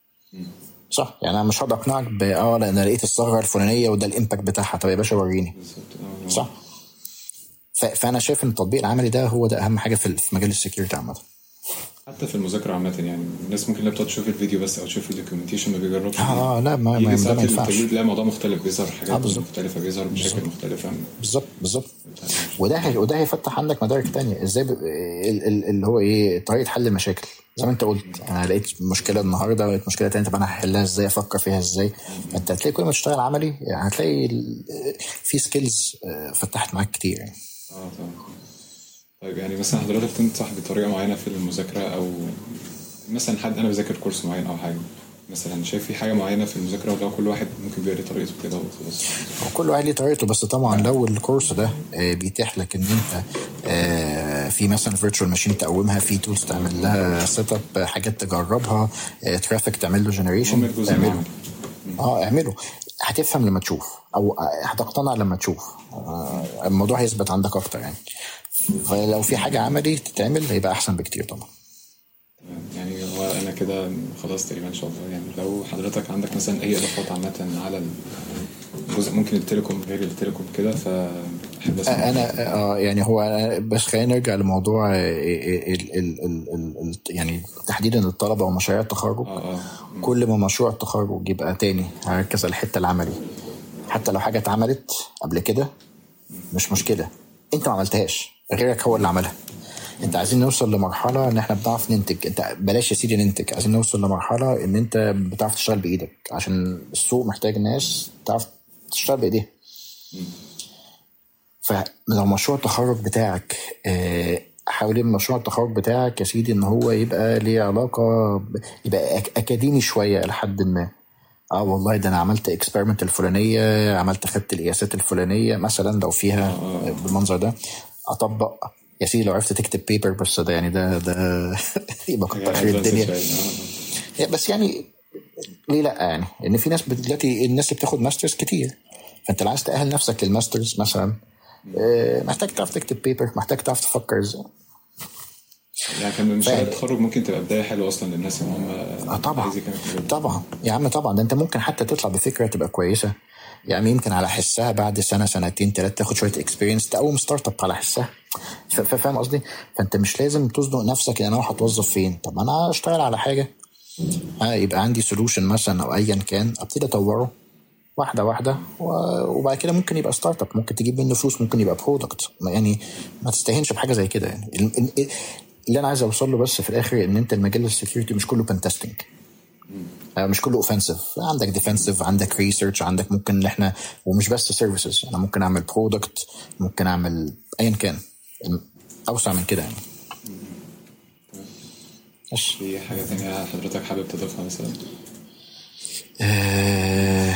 صح يعني انا مش هقدر اقنعك ب اه لا انا لقيت الثغره الفلانيه وده الامباكت بتاعها طب يا باشا وريني بالظبط آه. صح ف- فانا شايف ان التطبيق العملي ده هو ده اهم حاجه في في مجال السكيورتي عامه حتى في المذاكره عامه يعني الناس ممكن اللي بتقعد تشوف الفيديو بس او تشوف الدوكيومنتيشن ما بيجربش اه لا ما ما, يجي ما ده ساعات ما ينفعش الانترفيو تلاقي الموضوع مختلف بيظهر حاجات آه، بالظبط. مختلفه بيظهر مشاكل مختلفه بالظبط بالظبط وده هي- وده هيفتح عندك مدارك تانية ازاي ب... ال- ال- اللي هو ايه طريقه حل المشاكل زي ما انت قلت انا لقيت مشكله النهارده لقيت مشكله تانية طب انا هحلها ازاي افكر فيها ازاي فانت هتلاقي كل ما تشتغل عملي يعني هتلاقي ال- في سكيلز فتحت معاك كتير يعني اه طبعا طيب يعني مثلا حضرتك تنصح بطريقه معينه في المذاكره او مثلا حد انا بذاكر كورس معين او حاجه مثلا شايف في حاجه معينه في المذاكره ولا كل واحد ممكن بيبقى ليه طريقته كده وخلاص وكل واحد ليه طريقته بس طبعا لو الكورس ده آه، بيتيح لك ان انت آه، في مثلا فيرتشوال ماشين تقومها في تولز تعمل لها سيت اب حاجات تجربها ترافيك تعمل له المهم جنريشن الجزء تعمله العملي اه اعمله هتفهم لما تشوف او هتقتنع لما تشوف آه، الموضوع هيثبت عندك اكتر يعني فلو في حاجه عملي تتعمل هيبقى احسن بكتير طبعا يعني هو انا كده خلاص تقريبا ان شاء الله يعني لو حضرتك عندك مثلا اي اضافات عامه على الجزء ممكن التليكوم غير التليكوم كده فاحب اسمع انا اه يعني هو أنا بس خلينا نرجع لموضوع آه، ال ال ال ال ال يعني تحديدا الطلبه ومشاريع التخرج اه اه كل ما مشروع التخرج يبقى تاني هركز على الحته العملي حتى لو حاجه اتعملت قبل كده مش مشكله انت ما عملتهاش غيرك هو اللي عملها انت عايزين نوصل لمرحله ان احنا بنعرف ننتج انت بلاش يا سيدي ننتج عايزين نوصل لمرحله ان انت بتعرف تشتغل بايدك عشان السوق محتاج ناس تعرف تشتغل بايديها فلو مشروع التخرج بتاعك آه، حوالين مشروع التخرج بتاعك يا سيدي ان هو يبقى ليه علاقه ب- يبقى أك- اكاديمي شويه لحد ما اه والله ده انا عملت اكسبيرمنت الفلانيه عملت خدت القياسات الفلانيه مثلا لو فيها بالمنظر ده اطبق يا سيدي لو عرفت تكتب بيبر بس ده يعني ده ده يبقى كتر خير advanced الدنيا شوية. آه، آه. يا بس يعني ليه لا يعني ان في ناس دلوقتي الناس اللي بتاخد ماسترز كتير فانت لو عايز تاهل نفسك للماسترز مثلا آه، محتاج تعرف تكتب بيبر محتاج تعرف تفكر ازاي يعني كان من مشاريع فاهم. التخرج ممكن تبقى بدايه حلوه اصلا للناس ان هم اه طبعا عايز يكمل في المجال. طبعا يا عم طبعا ده انت ممكن حتى تطلع بفكره تبقى كويسه يعني يمكن على حسها بعد سنه سنتين ثلاثه تاخد شويه اكسبيرينس تقوم ستارت اب على حسها ف- ف- فاهم قصدي؟ فانت مش لازم تزنق نفسك ان انا اروح اتوظف فين؟ طب انا اشتغل على حاجه آه يبقى عندي سولوشن مثلا او ايا كان ابتدي اطوره واحده واحده و- وبعد كده ممكن يبقى ستارت اب ممكن تجيب منه فلوس ممكن يبقى برودكت يعني ما تستهينش بحاجه زي كده يعني ال- ال- اللي انا عايز اوصل له بس في الاخر ان انت المجال السكيورتي مش كله بنتستنج مش كله اوفنسيف عندك ديفنسيف عندك ريسيرش عندك ممكن ان احنا ومش بس سيرفيسز انا ممكن اعمل برودكت ممكن اعمل ايا كان اوسع من كده يعني بس في حاجه تانية حضرتك حابب تضيفها مثلا آه،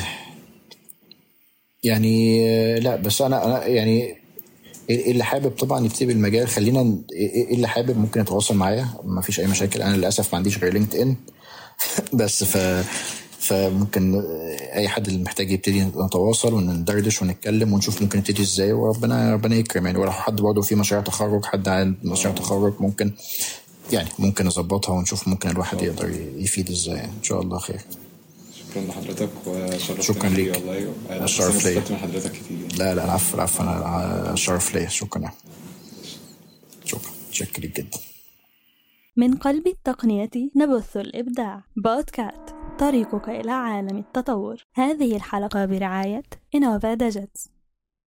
يعني آه، لا بس انا انا يعني إيه اللي حابب طبعا يبتدي بالمجال خلينا ن- ايه اللي حابب ممكن يتواصل معايا ما فيش اي مشاكل انا للاسف ما عنديش غير لينكد ان بس ف فممكن آه، اي حد اللي محتاج يبتدي نتواصل وندردش ونتكلم ونشوف ممكن نبتدي ازاي وربنا ربنا يكرم يعني ولو حد برضه في مشاريع تخرج حد عنده مشاريع تخرج ممكن يعني ممكن نظبطها ونشوف ممكن الواحد يقدر يفيد ازاي ان شاء الله خير شكرا لحضرتك وشرفتنا شكراً فيه ليك. والله أنا الشرف أصلاً ليا. استفدت من حضرتك كتير يعني. لا لا العفو العفو انا الشرف ليا شكرا شكرا شكرا جدا من قلب التقنية نبث الإبداع بودكاست طريقك إلى عالم التطور هذه الحلقة برعاية إنوفا جيتس